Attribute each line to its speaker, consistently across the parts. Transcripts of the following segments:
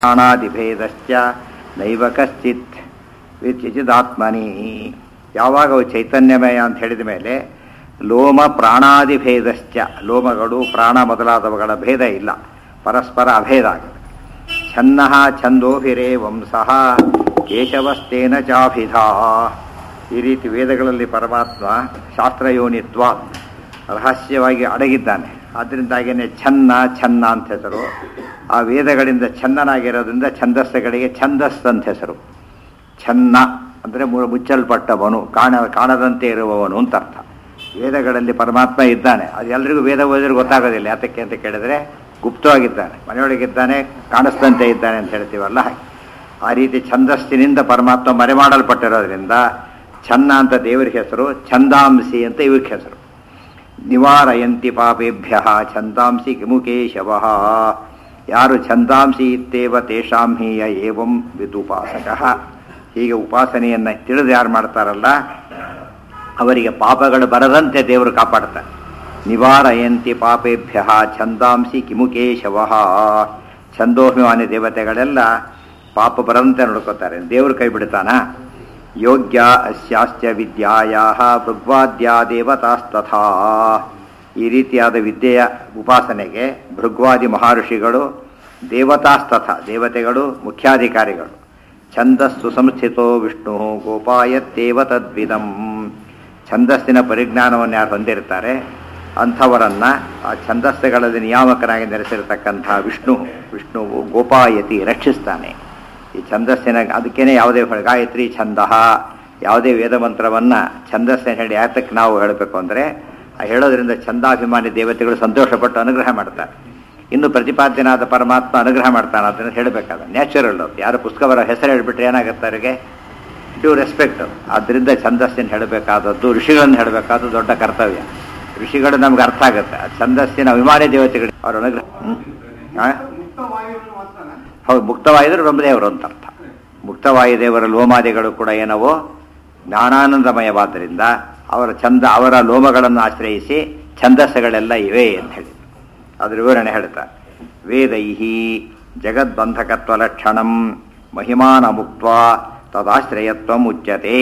Speaker 1: ಪ್ರಾಣಾದಿಭೇದಶ್ಚ ನೈವ ಕಶ್ಚಿತ್ ವಿಚಿದಾತ್ಮನಿ ಯಾವಾಗ ಅವು ಚೈತನ್ಯಮಯ ಅಂತ ಹೇಳಿದ ಮೇಲೆ ಲೋಮ ಪ್ರಾಣಾದಿಭೇದಶ್ಚ ಲೋಮಗಳು ಪ್ರಾಣ ಮೊದಲಾದವುಗಳ ಭೇದ ಇಲ್ಲ ಪರಸ್ಪರ ಅಭೇದ ಆಗುತ್ತೆ ಛನ್ನ ಛಂದೋಭಿರೇ ವಂಸಃ ಕೇಶವಸ್ತೇನ ಚಾಭಿಧ ಈ ರೀತಿ ವೇದಗಳಲ್ಲಿ ಪರಮಾತ್ಮ ಶಾಸ್ತ್ರಯೋನಿತ್ವ ರಹಸ್ಯವಾಗಿ ಅಡಗಿದ್ದಾನೆ ಆದ್ದರಿಂದಾಗಿಯೇ ಛನ್ನ ಛನ್ನ ಅಂತ ಹೆಸರು ಆ ವೇದಗಳಿಂದ ಛಂದನಾಗಿರೋದ್ರಿಂದ ಛಂದಸ್ಸುಗಳಿಗೆ ಛಂದಸ್ ಅಂತ ಹೆಸರು ಛನ್ನ ಅಂದರೆ ಮುಚ್ಚಲ್ಪಟ್ಟವನು ಕಾಣ ಕಾಣದಂತೆ ಇರುವವನು ಅಂತ ಅರ್ಥ ವೇದಗಳಲ್ಲಿ ಪರಮಾತ್ಮ ಇದ್ದಾನೆ ಅದು ಎಲ್ರಿಗೂ ವೇದ ಓದಿದ್ರೆ ಗೊತ್ತಾಗೋದಿಲ್ಲ ಯಾತಕ್ಕೆ ಅಂತ ಕೇಳಿದ್ರೆ ಗುಪ್ತವಾಗಿದ್ದಾನೆ ಮನೆಯೊಳಗಿದ್ದಾನೆ ಕಾಣಿಸ್ದಂತೆ ಇದ್ದಾನೆ ಅಂತ ಹೇಳ್ತೀವಲ್ಲ ಹಾಗೆ ಆ ರೀತಿ ಛಂದಸ್ಸಿನಿಂದ ಪರಮಾತ್ಮ ಮರೆ ಮಾಡಲ್ಪಟ್ಟಿರೋದ್ರಿಂದ ಛನ್ನ ಅಂತ ದೇವರಿಗೆ ಹೆಸರು ಛಂದಾಂಸಿ ಅಂತ ಇವ್ರಿಗೆ ಹೆಸರು ನಿವಾರಯಂತಿ ಪಾಪೇಭ್ಯ ಛಂದಾಂಸಿ ಕಿಮುಕೇಶವ ಯಾರು ಛಂದಾಂಸಿ ಇತ್ತೇವ ತೇಷಾಂ ಹೀಯ ಏವಂ ವಿದುಪಾಸಕ ಹೀಗೆ ಉಪಾಸನೆಯನ್ನು ತಿಳಿದು ಯಾರು ಮಾಡ್ತಾರಲ್ಲ ಅವರಿಗೆ ಪಾಪಗಳು ಬರದಂತೆ ದೇವರು ಕಾಪಾಡ್ತಾರೆ ನಿವಾರಯಂತಿ ಪಾಪೇಭ್ಯ ಛಂದಾಂಸಿ ಕಿಮುಕೇಶವ ಛಂದೋಭಿಮಾನಿ ದೇವತೆಗಳೆಲ್ಲ ಪಾಪ ಬರದಂತೆ ನೋಡ್ಕೋತಾರೆ ದೇವರು ಕೈ ಬಿಡ್ತಾನ ಯೋಗ್ಯ ಅಸ್ಯಾಸ್ತ್ಯ ವಿದ್ಯಾಯ ಭೃಗ್ವಾದ್ಯಾ ದೇವತಾಸ್ತಥಾ ಈ ರೀತಿಯಾದ ವಿದ್ಯೆಯ ಉಪಾಸನೆಗೆ ಭೃಗ್ವಾದಿ ಮಹರ್ಷಿಗಳು ದೇವತಾಸ್ತಥ ದೇವತೆಗಳು ಮುಖ್ಯಾಧಿಕಾರಿಗಳು ಛಂದಸ್ಸು ಸಂಸ್ಥಿತೋ ವಿಷ್ಣು ಗೋಪಾಯತ್ತೇವ ತದ್ವಿದಂ ಛಂದಸ್ಸಿನ ಪರಿಜ್ಞಾನವನ್ನು ಯಾರು ಹೊಂದಿರ್ತಾರೆ ಅಂಥವರನ್ನು ಆ ಛಂದಸ್ಸುಗಳಲ್ಲಿ ನಿಯಾಮಕನಾಗಿ ನೆಲೆಸಿರತಕ್ಕಂಥ ವಿಷ್ಣು ವಿಷ್ಣುವು ಗೋಪಾಯತಿ ರಕ್ಷಿಸ್ತಾನೆ ಈ ಛಂದಸ್ಸಿನ ಅದಕ್ಕೇನೆ ಯಾವುದೇ ಗಾಯತ್ರಿ ಛಂದ ಯಾವುದೇ ವೇದ ಮಂತ್ರವನ್ನು ಛಂದಸ್ಸಿನ ಹೇಳಿ ಯಾತಕ್ಕೆ ನಾವು ಹೇಳಬೇಕು ಅಂದರೆ ಆ ಹೇಳೋದ್ರಿಂದ ಛಂದಾಭಿಮಾನಿ ದೇವತೆಗಳು ಸಂತೋಷಪಟ್ಟು ಅನುಗ್ರಹ ಮಾಡ್ತಾರೆ ಇನ್ನು ಪ್ರತಿಪಾದ್ಯನಾದ ಪರಮಾತ್ಮ ಅನುಗ್ರಹ ಮಾಡ್ತಾನೆ ಅದನ್ನು ಹೇಳಬೇಕಾದ ನ್ಯಾಚುರಲ್ ಯಾರು ಪುಸ್ತಕವರ ಹೆಸರು ಹೇಳಿಬಿಟ್ರೆ ಏನಾಗುತ್ತೆ ಅವರಿಗೆ ಡ್ಯೂ ರೆಸ್ಪೆಕ್ಟ್ ಆದ್ದರಿಂದ ಛಂದಸ್ಸಿನ ಹೇಳಬೇಕಾದದ್ದು ಋಷಿಗಳನ್ನು ಹೇಳಬೇಕಾದ್ದು ದೊಡ್ಡ ಕರ್ತವ್ಯ ಋಷಿಗಳು ನಮ್ಗೆ ಅರ್ಥ ಆಗುತ್ತೆ ಆ ಛಂದಸ್ಸಿನ ಅಭಿಮಾನಿ ದೇವತೆಗಳು ಅವರ ಅನುಗ್ರಹ ಹೌದು ಮುಕ್ತವಾಯುದರು ಬ್ರಹ್ಮದೇವರು ಅಂತ ಅರ್ಥ ಮುಕ್ತವಾಯುದೇವರ ಲೋಮಾದಿಗಳು ಕೂಡ ಏನವೋ ಜ್ಞಾನಾನಂದಮಯವಾದ್ದರಿಂದ ಅವರ ಛಂದ ಅವರ ಲೋಮಗಳನ್ನು ಆಶ್ರಯಿಸಿ ಛಂದಸ್ಸುಗಳೆಲ್ಲ ಇವೆ ಅಂತ ಹೇಳಿ ಅದ್ರ ವಿವರಣೆ ಹೇಳ್ತಾರೆ ವೇದೈಹಿ ಜಗದ್ಬಂಧಕತ್ವ ಲಕ್ಷಣಂ ಮಹಿಮಾನ ಮುಕ್ತ ತದಾಶ್ರಯತ್ವ ಮುಚ್ಯತೆ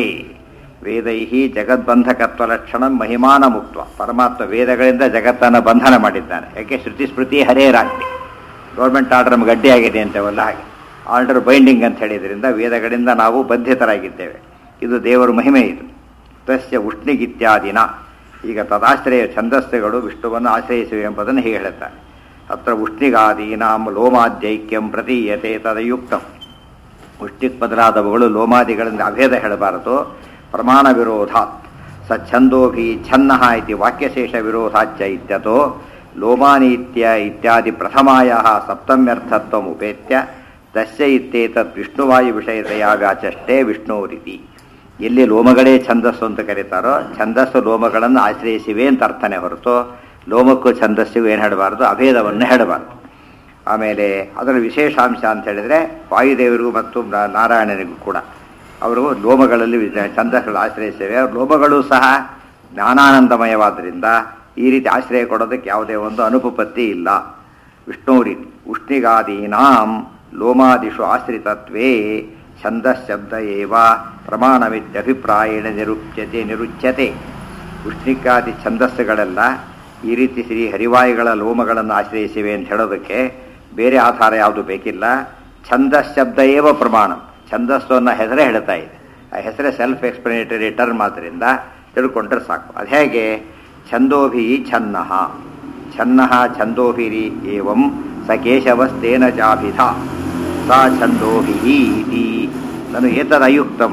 Speaker 1: ವೇದೈಹಿ ಜಗದ್ಬಂಧಕತ್ವ ಲಕ್ಷಣಂ ಮಹಿಮಾನ ಮುಕ್ತ ಪರಮಾತ್ಮ ವೇದಗಳಿಂದ ಜಗತ್ತನ್ನು ಬಂಧನ ಮಾಡಿದ್ದಾನೆ ಯಾಕೆ ಶ್ರುತಿ ಸ್ಮೃತಿ ಹರೇರಾಗ್ತಿ ಗೌರ್ಮೆಂಟ್ ಆರ್ಡರ್ ನಮ್ಗೆ ಗಟ್ಟಿಯಾಗಿದೆ ಅಂತೇವಲ್ಲ ಹಾಗೆ ಆರ್ಡರ್ ಬೈಂಡಿಂಗ್ ಅಂತ ಹೇಳಿದ್ರಿಂದ ವೇದಗಳಿಂದ ನಾವು ಬಂಧಿತರಾಗಿದ್ದೇವೆ ಇದು ದೇವರ ಮಹಿಮೆ ಇದು ತಸ್ಯ ಉಷ್ಣಿಗಿತ್ಯಾದಿನ ಈಗ ತದಾಶ್ರಯ ಛಂದಸ್ಸುಗಳು ವಿಷ್ಣುವನ್ನು ಆಶ್ರಯಿಸಿವೆ ಎಂಬುದನ್ನು ಹೀಗೆ ಹೇಳುತ್ತಾರೆ ಅತ್ರ ಉಷ್ಣಿಗಾದೀನಾಂ ಲೋಮಾದ್ಯೈಕ್ಯಂ ಪ್ರತೀಯತೆ ತದಯುಕ್ತಂ ಉಷ್ಣಿಕ್ ಬದಲಾದವುಗಳು ಲೋಮಾದಿಗಳಿಂದ ಅಭೇದ ಹೇಳಬಾರದು ಪ್ರಮಾಣ ವಿರೋಧಾತ್ ಸ ಛಂದೋಭಿ ಛನ್ನ ಇತಿ ವಾಕ್ಯಶೇಷ ವಿರೋಧಾಚ್ಯ ಇತ್ಯತೋ ಲೋಮಾನೀತ್ಯ ಇತ್ಯಾದಿ ಪ್ರಥಮಾಯ ಸಪ್ತಮ್ಯರ್ಥತ್ವ ಉಪೇತ್ಯ ತಸ್ಯ ಇತ್ತೇತದ್ ವಿಷ್ಣುವಾಯು ವಿಷಯತೆಯ ವ್ಯಾಚಷ್ಟೇ ವಿಷ್ಣುರಿತಿ ಎಲ್ಲಿ ಲೋಮಗಳೇ ಛಂದಸ್ಸು ಅಂತ ಕರೀತಾರೋ ಛಂದಸ್ಸು ಲೋಮಗಳನ್ನು ಆಶ್ರಯಿಸಿವೆ ಅಂತ ಅರ್ಥನೆ ಹೊರತು ಲೋಮಕ್ಕೂ ಛಂದಸ್ಸಿಗೂ ಏನು ಹೇಳಬಾರ್ದು ಅಭೇದವನ್ನು ಹೇಳಬಾರ್ದು ಆಮೇಲೆ ಅದರ ವಿಶೇಷಾಂಶ ಅಂತ ಹೇಳಿದರೆ ವಾಯುದೇವರಿಗೂ ಮತ್ತು ನಾರಾಯಣನಿಗೂ ಕೂಡ ಅವರು ಲೋಮಗಳಲ್ಲಿ ಛಂದಸ್ಗಳು ಆಶ್ರಯಿಸಿವೆ ಅವ್ರ ಲೋಮಗಳು ಸಹ ಜ್ಞಾನಾನಂದಮಯವಾದ್ದರಿಂದ ಈ ರೀತಿ ಆಶ್ರಯ ಕೊಡೋದಕ್ಕೆ ಯಾವುದೇ ಒಂದು ಅನುಪಪತ್ತಿ ಇಲ್ಲ ವಿಷ್ಣು ರೀತಿ ಉಷ್ಣಿಗಾದೀನಾಂ ಲೋಮಾದಿಷು ಆಶ್ರಿತತ್ವೇ ಛಂದಶಬ್ದ ಏವ ಪ್ರಮಾಣವಿತ್ಯಭಿಪ್ರಾಯೇಣ ನಿರುಚ್ಯತೆ ನಿರುಚ್ಯತೆ ಉಷ್ಣಿಕಾದಿ ಛಂದಸ್ಸುಗಳೆಲ್ಲ ಈ ರೀತಿ ಶ್ರೀ ಹರಿವಾಯುಗಳ ಲೋಮಗಳನ್ನು ಆಶ್ರಯಿಸಿವೆ ಅಂತ ಹೇಳೋದಕ್ಕೆ ಬೇರೆ ಆಧಾರ ಯಾವುದು ಬೇಕಿಲ್ಲ ಛಂದಶಬ್ದ ಏವ ಪ್ರಮಾಣ ಛಂದಸ್ಸು ಅನ್ನೋ ಹೆಸರೇ ಹೇಳ್ತಾ ಇದೆ ಆ ಹೆಸರೇ ಸೆಲ್ಫ್ ಎಕ್ಸ್ಪ್ಲನೇಟರಿ ಟರ್ಮ್ ಆದ್ದರಿಂದ ತಿಳ್ಕೊಂಡ್ರೆ ಸಾಕು ಅದು ಹೇಗೆ ಛಂದೋಭಿ ಛನ್ನ ಛನ್ನ ಛಂದೋಭಿರಿ ಏವಂ ಸ ಕೇಶವಸ್ತೇನ ಚಾಭಿಧ ಸ ಛಂದೋಭಿ ಇತಿ ನನು ಏತದಯುಕ್ತಂ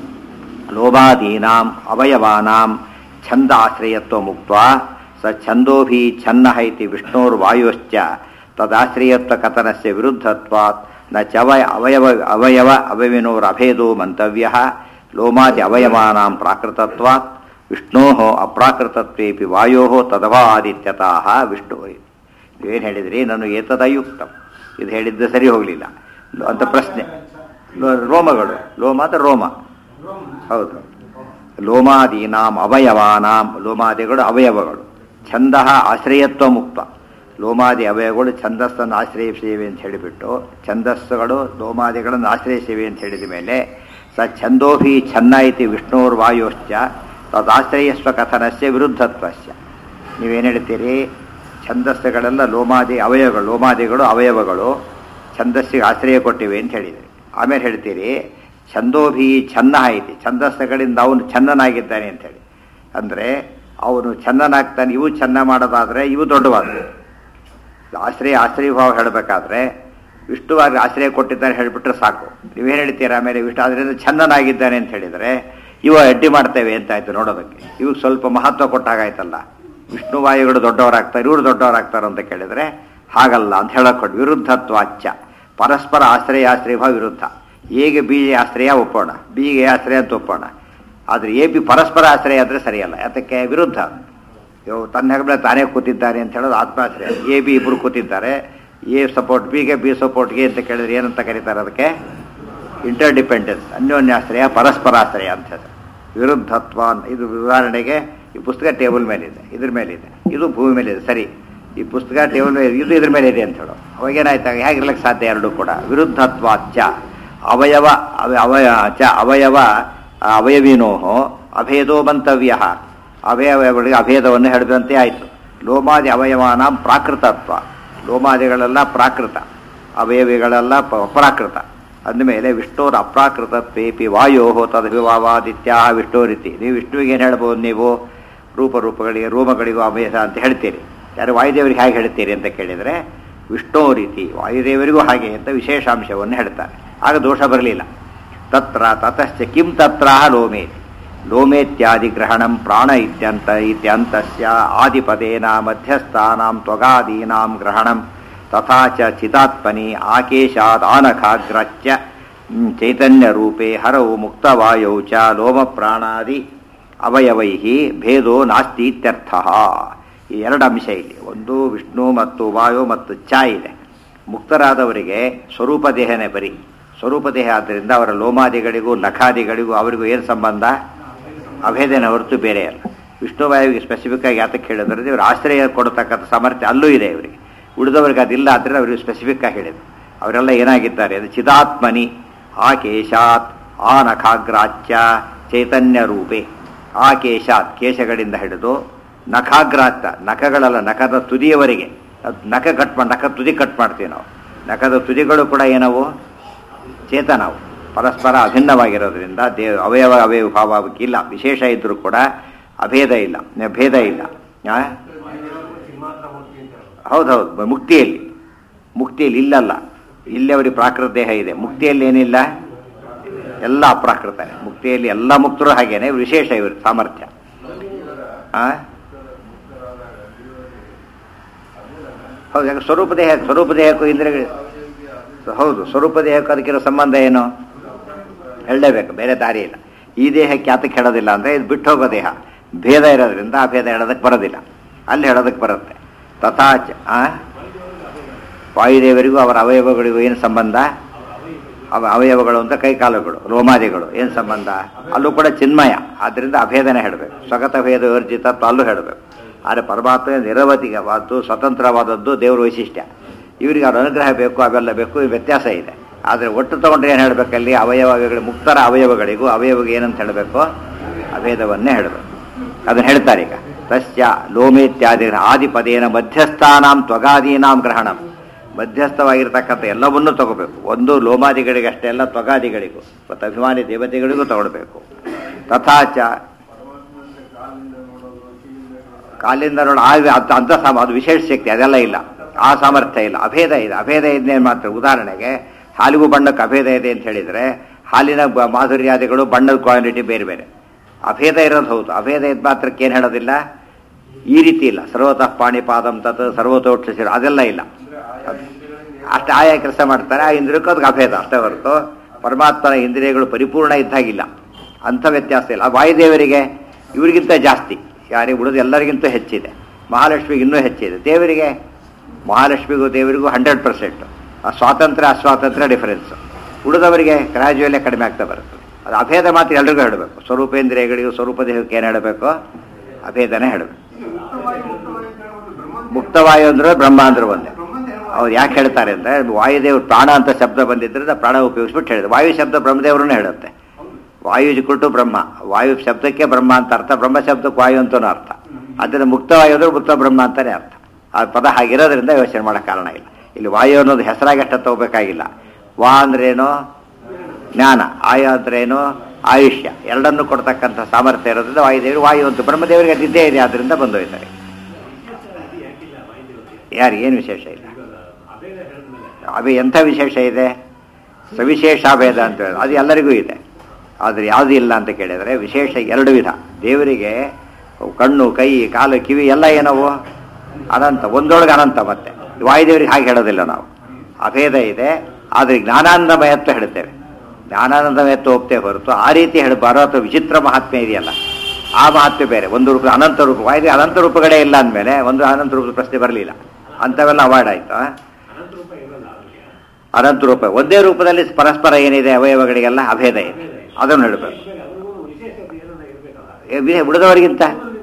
Speaker 1: ಲೋಭಾದೀನಾಂ ಅವಯವಾನಾಂ ಛಂದ ಆಶ್ರಯತ್ವ ಮುಕ್ತ ಸ ಛಂದೋಭಿ ಛನ್ನ ಇತಿ ವಿಷ್ಣೋರ್ವಾಯೋಶ್ಚ ತದಾಶ್ರಯತ್ವ ಕಥನಸ್ಯ ವಿರುದ್ಧತ್ವಾತ್ ನ ಚವಯ ಅವಯವ ಅವಯವ ಅವಯವಿನೋರಭೇದೋ ಮಂತವ್ಯ ಲೋಮಾದಿ ಅವಯವಾನಾಂ ಪ್ರಾಕೃತತ್ವಾತ್ ವಿಷ್ಣೋ ಅಪ್ರಾಕೃತತ್ವೇಪಿ ವಾಯೋ ತದವಾದಿತ್ಯತಃ ವಿಷ್ಣು ಏನು ಹೇಳಿದ್ರಿ ನಾನು ಏತದಯುಕ್ತಂ ಇದು ಹೇಳಿದ್ದು ಸರಿ ಹೋಗಲಿಲ್ಲ ಅಂತ ಪ್ರಶ್ನೆ ರೋಮಗಳು ಲೋಮ ಅಂತ ರೋಮ ಹೌದು ಲೋಮಾದೀನಾಂ ಅವಯವಾನಾಂ ಲೋಮಾದಿಗಳು ಅವಯವಗಳು ಛಂದ ಆಶ್ರಯತ್ವ ಮುಕ್ತ ಲೋಮಾದಿ ಅವಯವಗಳು ಛಂದಸ್ಸನ್ನು ಆಶ್ರಯಿಸಿವೆ ಅಂತ ಹೇಳಿಬಿಟ್ಟು ಛಂದಸ್ಸುಗಳು ಲೋಮಾದಿಗಳನ್ನು ಆಶ್ರಯಿಸಿವೆ ಅಂತ ಹೇಳಿದ ಮೇಲೆ ಸ ಛಂದೋಭಿ ಛನ್ನ ಇತಿ ವಿಷ್ಣೋರ್ವಾಯೋಶ್ಚ ತದಾಶ್ರಯಸ್ವ ಕಥನಸ್ಯ ವಿರುದ್ಧತ್ವಸ್ಯ ನೀವೇನು ಹೇಳ್ತೀರಿ ಛಂದಸ್ಸುಗಳೆಲ್ಲ ಲೋಮಾದಿ ಅವಯವಗಳು ಲೋಮಾದಿಗಳು ಅವಯವಗಳು ಛಂದಸ್ಸಿಗೆ ಆಶ್ರಯ ಕೊಟ್ಟಿವೆ ಅಂತ ಹೇಳಿದ್ರಿ ಆಮೇಲೆ ಹೇಳ್ತೀರಿ ಛಂದೋಭಿ ಛನ್ನ ಐತಿ ಛಂದಸ್ಸುಗಳಿಂದ ಅವನು ಛನ್ನನಾಗಿದ್ದಾನೆ ಅಂತೇಳಿ ಅಂದರೆ ಅವನು ಛನ್ನನಾಗ್ತಾನೆ ಇವು ಚೆನ್ನ ಮಾಡೋದಾದರೆ ಇವು ದೊಡ್ಡವಾದವು ಆಶ್ರಯ ಆಶ್ರಯ ಭಾವ ಹೇಳಬೇಕಾದ್ರೆ ವಿಷ್ಣುವಾಗಿ ಆಶ್ರಯ ಕೊಟ್ಟಿದ್ದಾನೆ ಹೇಳಿಬಿಟ್ರೆ ಸಾಕು ನೀವೇನು ಹೇಳ್ತೀರಾ ಆಮೇಲೆ ವಿಷ್ಣು ಅದರಿಂದ ಚಂದನಾಗಿದ್ದಾನೆ ಅಂತ ಹೇಳಿದರೆ ಇವು ಅಡ್ಡಿ ಮಾಡ್ತೇವೆ ಅಂತ ಆಯ್ತು ನೋಡೋದಕ್ಕೆ ಇವಾಗ ಸ್ವಲ್ಪ ಮಹತ್ವ ಕೊಟ್ಟಾಗಾಯ್ತಲ್ಲ ವಿಷ್ಣು ವಾಯುಗಳು ದೊಡ್ಡವರಾಗ್ತಾರೆ ಇವರು ದೊಡ್ಡವರಾಗ್ತಾರೆ ಅಂತ ಕೇಳಿದರೆ ಹಾಗಲ್ಲ ಅಂತ ಹೇಳಕ್ಕೊಟ್ಟು ವಿರುದ್ಧತ್ವಾಚ್ಚ ಪರಸ್ಪರ ಆಶ್ರಯ ಆಶ್ರಯ ಭಾವ ವಿರುದ್ಧ ಎಗೆ ಬಿಗೆ ಆಶ್ರಯ ಒಪ್ಪೋಣ ಬಿಗೆ ಆಶ್ರಯ ಅಂತ ಒಪ್ಪೋಣ ಆದರೆ ಎ ಬಿ ಪರಸ್ಪರ ಆಶ್ರಯ ಆದರೆ ಸರಿಯಲ್ಲ ಯಾತಕ್ಕೆ ವಿರುದ್ಧ ಇವು ತನ್ನ ಹೆಗಲ ತಾನೇ ಕೂತಿದ್ದಾನೆ ಅಂತ ಹೇಳೋದು ಆತ್ಮಾಶ್ರಯ ಎ ಬಿ ಇಬ್ಬರು ಕೂತಿದ್ದಾರೆ ಎ ಸಪೋರ್ಟ್ ಬಿಗೆ ಬಿ ಸಪೋರ್ಟ್ಗೆ ಅಂತ ಕೇಳಿದ್ರೆ ಏನಂತ ಕರೀತಾರೆ ಅದಕ್ಕೆ ಇಂಟರ್ ಡಿಪೆಂಡೆನ್ಸ್ ಅನ್ಯೋನ್ಯಾಶ್ರಯ ಪರಸ್ಪರಾಶ್ರಯ ಅಂತ ಹೇಳಿ ವಿರುದ್ಧತ್ವ ಅಂತ ಇದು ಉದಾಹರಣೆಗೆ ಈ ಪುಸ್ತಕ ಟೇಬಲ್ ಮೇಲಿದೆ ಇದ್ರ ಮೇಲಿದೆ ಇದು ಭೂಮಿ ಮೇಲಿದೆ ಸರಿ ಈ ಪುಸ್ತಕ ಟೇಬಲ್ ಮೇಲೆ ಇದು ಇದ್ರ ಮೇಲೆ ಇದೆ ಅಂತ ಹೇಳೋ ಅವಾಗೇನಾಯ್ತಾಗ ಹೇಗಿರ್ಲಿಕ್ಕೆ ಸಾಧ್ಯ ಎರಡು ಕೂಡ ವಿರುದ್ಧತ್ವಾಚ್ಚ ಅವಯವ ಅವ- ಅವಯ ಚ ಅವಯವ ಅವಯವಿನೋ ಅಭೇದೋ ಮಂತವ್ಯ ಅವಯವಗಳಿಗೆ ಅಭೇದವನ್ನು ಹೇಳಿದಂತೆ ಆಯಿತು ಲೋಮಾದಿ ಅವಯವಾನ ಪ್ರಾಕೃತತ್ವ ಲೋಮಾದಿಗಳೆಲ್ಲ ಪ್ರಾಕೃತ ಅವಯವಿಗಳೆಲ್ಲ ಪ- ಪ್ರಾಕೃತ ಅಂದಮೇಲೆ ವಿಷ್ಣುರ ಅಪ್ರಾಕೃತತ್ವೇಪಿ ವಾಯೋ ತದಭಿವಾವಾದಿತ್ಯಾ ವಿಷ್ಣುರಿತಿ ನೀವು ವಿಷ್ಣುವಿಗೆ ಏನು ಹೇಳ್ಬೋದು ನೀವು ರೂಪರೂಪಗಳಿಗೆ ರೂಪಗಳಿಗೂ ಅಭೇದ ಅಂತ ಹೇಳ್ತೀರಿ ಯಾರು ವಾಯುದೇವರಿಗೆ ಹೇಗೆ ಹೇಳ್ತೀರಿ ಅಂತ ಕೇಳಿದರೆ ವಿಷ್ಣು ರೀತಿ ವಾಯುದೇವರಿಗೂ ಹಾಗೆ ಅಂತ ವಿಶೇಷಾಂಶವನ್ನು ಹೇಳ್ತಾರೆ ಆಗ ದೋಷ ಬರಲಿಲ್ಲ ತತ್ರ ತತಶ್ಚ ಕಿಂ ತತ್ರ ಲೋಮೇತಿ ಲೋಮೇತ್ಯಾದಿ ಗ್ರಹಣಂ ಪ್ರಾಣ ಇತ್ಯಂತ ಇತ್ಯಂತಸ್ಯ ಆದಿಪದೇನ ಮಧ್ಯಸ್ಥಾನಾಂ ತ್ವಗಾದೀನಾಂ ಗ್ರಹಣಂ ತಥಾ ಚ ಚಿತಾತ್ಮನಿ ಆಕೇಶಾದ್ ಆನಖಾಗ್ರಚ್ಚ ಮ್, ಚೈತನ್ಯರೂಪೇ ಹರೌ ಮುಕ್ತವಾಯೌ ಚ ಲೋಮಪ್ರಾಣಾದಿ ಅವಯವೈ ಭೇದೋ ನಾಸ್ತಿ ಇತ್ಯರ್ಥ ಈ ಎರಡು ಅಂಶ ಇಲ್ಲಿ ಒಂದು ವಿಷ್ಣು ಮತ್ತು ವಾಯು ಮತ್ತು ಚ ಇದೆ ಮುಕ್ತರಾದವರಿಗೆ ಸ್ವರೂಪ ದೇಹನೇ ಬರೀ ಸ್ವರೂಪ ದೇಹ ಆದ್ದರಿಂದ ಅವರ ಲೋಮಾದಿಗಳಿಗೂ ನಖಾದಿಗಳಿಗೂ ಅವರಿಗೂ ಏನು ಸಂಬಂಧ ಅಭೇದನ ಹೊರತು ಬೇರೆ ಅಲ್ಲ ವಿಷ್ಣುವಾಯುವಿಗೆ ಸ್ಪೆಸಿಫಿಕ್ ಆಗಿ ಯಾತಕ್ಕೆ ಹೇಳಿದ್ರೆ ಇವರು ಆಶ್ರಯ ಕೊಡತಕ್ಕಂಥ ಸಾಮರ್ಥ್ಯ ಅಲ್ಲೂ ಇದೆ ಇವರಿಗೆ ಉಳಿದವರಿಗೆ ಅದಿಲ್ಲ ಆದರೆ ಅವರಿಗೆ ಸ್ಪೆಸಿಫಿಕ್ ಆಗಿ ಹೇಳಿದ್ರು ಅವರೆಲ್ಲ ಏನಾಗಿದ್ದಾರೆ ಅದು ಚಿದಾತ್ಮನಿ ಆ ಕೇಶಾತ್ ಆ ನಖಾಗ್ರಾಚ್ಯ ಚೈತನ್ಯ ರೂಪೇ ಆ ಕೇಶಾತ್ ಕೇಶಗಳಿಂದ ಹಿಡಿದು ನಖಾಗ್ರಾಚ್ಯ ನಖಗಳಲ್ಲ ನಖದ ತುದಿಯವರೆಗೆ ಅದು ನಖ ಕಟ್ ಮಾಡಿ ನಖ ತುದಿ ಕಟ್ ಮಾಡ್ತೀವಿ ನಾವು ನಖದ ತುದಿಗಳು ಕೂಡ ಏನವು ಚೇತನವು ಪರಸ್ಪರ ಅಭಿನ್ನವಾಗಿರೋದ್ರಿಂದ ದೇವ ಅವಯವ ಅವಯವ ಭಾವಕ್ಕೆ ಇಲ್ಲ ವಿಶೇಷ ಇದ್ದರೂ ಕೂಡ ಅಭೇದ ಇಲ್ಲ ನ- ಭೇದ ಇಲ್ಲ ಆ? ಹೌದೌದು ಮುಕ್ತಿಯಲ್ಲಿ ಮುಕ್ತಿಯಲ್ಲಿ ಇಲ್ಲಲ್ಲ ಇಲ್ಲಿ ಅವರಿಗೆ ಪ್ರಾಕೃತ ದೇಹ ಇದೆ ಮುಕ್ತಿಯಲ್ಲಿ ಏನಿಲ್ಲ ಎಲ್ಲ ಅಪ್ರಾಕೃತ ಮುಕ್ತಿಯಲ್ಲಿ ಎಲ್ಲ ಮುಕ್ತರು ಹಾಗೇನೆ ವಿಶೇಷ ಇವರು ಸಾಮರ್ಥ್ಯ ಆ? ಹೌದು ಯಾಕೆ ಸ್ವರೂಪ ದೇಹ ಸ್ವರೂಪ ದೇಹಕ್ಕೂ ಇಂದ್ರಿಯಗಳು ಹೌದು ಸ್ವರೂಪ ದೇಹಕ್ಕೂ ಅದಕ್ಕಿರೋ ಸಂಬಂಧ ಏನು ಹೇಳಲೇಬೇಕು ಬೇರೆ ದಾರಿ ಇಲ್ಲ ಈ ದೇಹಕ್ಕೆ ಯಾತಕ್ಕೆ ಹೇಳೋದಿಲ್ಲ ಅಂದರೆ ಇದು ಬಿಟ್ಟು ಹೋಗೋ ದೇಹ ಭೇದ ಇರೋದ್ರಿಂದ ಆ ಭೇದ ಹೇಳೋದಕ್ಕೆ ಬರೋದಿಲ್ಲ ಅಲ್ಲಿ ಹೇಳೋದಕ್ಕೆ ಬರುತ್ತೆ ತಥಾಚ ಆ? ವಾಯುದೇವರಿಗೂ ಅವರ ಅವಯವಗಳಿಗೂ ಏನು ಸಂಬಂಧ ಅವ ಅವಯವಗಳು ಅಂತ ಕೈಕಾಲುಗಳು ರೋಮಾದಿಗಳು ಏನು ಸಂಬಂಧ ಅಲ್ಲೂ ಕೂಡ ಚಿನ್ಮಯ ಆದ್ದರಿಂದ ಅಭೇದನೆ ಹೇಳಬೇಕು ಸ್ವಗತ ಭೇದ ವಿವರ್ಜಿತತ್ವ ಅಲ್ಲೂ ಹೇಳಬೇಕು ಆದರೆ ಪರಮಾತ್ಮ ನಿರವಧಿಕವಾದ್ದು ಸ್ವತಂತ್ರವಾದದ್ದು ದೇವರ ವೈಶಿಷ್ಟ್ಯ ಇವರಿಗೆ ಅವ್ರ ಅನುಗ್ರಹ ಬೇಕು ಅವೆಲ್ಲ ಬೇಕು ಈ ವ್ಯತ್ಯಾಸ ಇದೆ ಆದರೆ ಒಟ್ಟು ತಗೊಂಡ್ರೆ ಏನು ಹೇಳಬೇಕಲ್ಲಿ ಅವಯವಗಳು ಮುಕ್ತರ ಅವಯವಗಳಿಗೂ ಅವಯವಗೆ ಏನಂತ ಹೇಳಬೇಕು ಅಭೇದವನ್ನೇ ಹೇಳಬೇಕು ಅದನ್ನು ಹೇಳ್ತಾರೆ ಈಗ ತಸ್ಯ ಲೋಮೇತ್ಯಾದಿ ಆದಿಪದೇನ ಮಧ್ಯಸ್ಥಾನಾಂ ತ್ವಗಾದೀನಾಂ ಗ್ರಹಣಂ ಮಧ್ಯಸ್ಥವಾಗಿರ್ತಕ್ಕಂಥ ಎಲ್ಲವನ್ನೂ ತಗೋಬೇಕು ಒಂದು ಲೋಮಾದಿಗಳಿಗೆ ಅಷ್ಟೇ ಅಲ್ಲ ತ್ವಗಾದಿಗಳಿಗೂ ಮತ್ತು ಅಭಿಮಾನಿ ದೇವತೆಗಳಿಗೂ ತಗೊಳ್ಬೇಕು ತಥಾಚ ಕಾಲಿಂದ ನೋಡ ಆ ಅಂತ ಅಂಥ ಸಾಮ ಅದು ವಿಶೇಷ ಶಕ್ತಿ ಅದೆಲ್ಲ ಇಲ್ಲ ಆ ಸಾಮರ್ಥ್ಯ ಇಲ್ಲ ಅಭೇದ ಇದೆ ಅಭೇದ ಇದನ್ನೇ ಮಾತ್ರ ಉದಾಹರಣೆಗೆ ಹಾಲಿಗೂ ಬಣ್ಣಕ್ಕೆ ಅಭೇದ ಇದೆ ಅಂತ ಹೇಳಿದರೆ ಹಾಲಿನ ಬ- ಮಾಧುರ್ಯಾದಿಗಳು ಬಣ್ಣದ ಕ್ವಾಲಿಟಿ ಬೇರೆ ಬೇರೆ ಅಭೇದ ಇರೋದು ಹೌದು ಅಭೇದ ಇದ್ದ ಮಾತ್ರಕ್ಕೆ ಏನು ಹೇಳೋದಿಲ್ಲ ಈ ರೀತಿ ಇಲ್ಲ ಸರ್ವತಃ ಪಾಣಿಪಾದಂ ತತ್ ಸರ್ವತೋಕ್ಷ ಅದೆಲ್ಲ ಇಲ್ಲ ಅಷ್ಟು ಆಯಾ ಕೆಲಸ ಮಾಡ್ತಾರೆ ಆ ಇಂದ್ರಿಯಕ್ಕೂ ಅದಕ್ಕೆ ಅಭೇದ ಅಷ್ಟೇ ಹೊರತು ಪರಮಾತ್ಮನ ಇಂದ್ರಿಯಗಳು ಪರಿಪೂರ್ಣ ಇದ್ದಾಗಿಲ್ಲ ಅಂಥ ವ್ಯತ್ಯಾಸ ಇಲ್ಲ ಆ ವಾಯುದೇವರಿಗೆ ಇವರಿಗಿಂತ ಜಾಸ್ತಿ ಯಾರಿಗೆ ಉಳಿದು ಎಲ್ಲರಿಗಿಂತ ಹೆಚ್ಚಿದೆ ಮಹಾಲಕ್ಷ್ಮಿಗೆ ಇನ್ನೂ ಹೆಚ್ಚಿದೆ ದೇವರಿಗೆ ಮಹಾಲಕ್ಷ್ಮಿಗೂ ದೇವರಿಗೂ ಹಂಡ್ರೆಡ್ ಪರ್ಸೆಂಟ್ ಆ ಸ್ವಾತಂತ್ರ್ಯ ಅಸ್ವಾತಂತ್ರ್ಯ ಡಿಫರೆನ್ಸ್ ಉಳಿದವರಿಗೆ ಗ್ರಾಜುಯಲ್ಲೇ ಕಡಿಮೆ ಆಗ್ತಾ ಬರುತ್ತೆ ಅದು ಅಭೇದ ಮಾತ್ರ ಎಲ್ರಿಗೂ ಹೇಳಬೇಕು ಸ್ವರೂಪೇಂದ್ರಿಯಗಳಿಗೂ ಸ್ವರೂಪ ದೇಹಕ್ಕೆ ಏನು ಹೇಳಬೇಕು ಅಭೇದನೇ ಹೇಳಬೇಕು ಮುಕ್ತವಾಯು ಅಂದ್ರೆ ಬ್ರಹ್ಮ ಅಂದ್ರೆ ಒಂದೇ ಅವ್ರು ಯಾಕೆ ಹೇಳ್ತಾರೆ ಅಂದ್ರೆ ವಾಯುದೇವ್ರು ಪ್ರಾಣ ಅಂತ ಶಬ್ದ ಬಂದಿದ್ದರಿಂದ ಪ್ರಾಣ ಉಪಯೋಗಿಸ್ಬಿಟ್ಟು ಹೇಳಿದ್ರು ವಾಯು ಶಬ್ದ ಬ್ರಹ್ಮದೇವ್ರನ್ನೇ ಹೇಳುತ್ತೆ ವಾಯು ಇಜ್ಕೊಟ್ಟು ಬ್ರಹ್ಮ ವಾಯು ಶಬ್ದಕ್ಕೆ ಬ್ರಹ್ಮ ಅಂತ ಅರ್ಥ ಬ್ರಹ್ಮ ಶಬ್ದಕ್ಕೆ ವಾಯು ಅಂತನೂ ಅರ್ಥ ಅದರಿಂದ ಮುಕ್ತವಾಯು ಅಂದ್ರೆ ಮುಕ್ತ ಬ್ರಹ್ಮ ಅಂತಾನೆ ಅರ್ಥ ಆ ಪದ ಹಾಗಿರೋದ್ರಿಂದ ಯೋಚನೆ ಮಾಡೋಕ್ಕೆ ಕಾರಣ ಇಲ್ಲ ಇಲ್ಲಿ ವಾಯು ಅನ್ನೋದು ಹೆಸರಾಗಿ ಅಷ್ಟ ತಗೋಬೇಕಾಗಿಲ್ಲ ವಾ ಅಂದ್ರೇನು ಜ್ಞಾನ ಆಯು ಅಂದ್ರೇನು ಆಯುಷ್ಯ ಎರಡನ್ನು ಕೊಡ್ತಕ್ಕಂಥ ಸಾಮರ್ಥ್ಯ ಇರೋದ್ರಿಂದ ವಾಯುದೇವರು ವಾಯು ಅಂತ ಬ್ರಹ್ಮದೇವರಿಗೆ ಅದಿದ್ದೇ ಇದೆ ಆದ್ದರಿಂದ ಬಂದೋಯ್ತಾರೆ ಯಾರು ಏನು ವಿಶೇಷ ಇಲ್ಲ ಅಭಿ ಎಂಥ ವಿಶೇಷ ಇದೆ ಸವಿಶೇಷ ಭೇದ ಅಂತ ಹೇಳಿ ಅದು ಎಲ್ಲರಿಗೂ ಇದೆ ಆದರೆ ಯಾವುದು ಇಲ್ಲ ಅಂತ ಕೇಳಿದರೆ ವಿಶೇಷ ಎರಡು ವಿಧ ದೇವರಿಗೆ ಕಣ್ಣು ಕೈ ಕಾಲು ಕಿವಿ ಎಲ್ಲ ಏನವು ಅನಂತ ಒಂದೊಳಗೆ ಅನಂತ ಮತ್ತೆ ವಾಯುದೇವರಿಗೆ ಹಾಗೆ ಹೇಳೋದಿಲ್ಲ ನಾವು ಅಭೇದ ಇದೆ ಆದರೆ ಜ್ಞಾನಾನಂದಮಯತ್ವ ಹೇಳ್ತೇವೆ ಜ್ಞಾನಾನಂದಮಯತ್ವ ಹೋಗ್ತೇವೆ ಹೊರತು ಆ ರೀತಿ ಹೇಳಬಾರೋ ಅಥವಾ ವಿಚಿತ್ರ ಮಹಾತ್ಮೆ ಇದೆಯಲ್ಲ ಆ ಮಹಾತ್ಮೆ ಬೇರೆ ಒಂದು ರೂಪ ಅನಂತ ರೂಪ ವಾಯುದೇವ ಅನಂತ ರೂಪಗಳೇ ಇಲ್ಲ ಅಂದಮೇಲೆ ಒಂದು ಅನಂತ ರೂಪದ ಪ್ರಶ್ನೆ ಬರಲಿಲ್ಲ ಅಂಥವೆಲ್ಲ ಅವಾಯ್ಡ್ ಆಯ್ತಾ ಅನಂತ ರೂಪ ಒಂದೇ ರೂಪದಲ್ಲಿ ಪರಸ್ಪರ ಏನಿದೆ ಅವಯವಗಳಿಗೆಲ್ಲ ಅಭೇದ ಇದೆ ಅದನ್ನು ಹೇಳಬೇಕು ಉಳಿದವರಿಗಿಂತ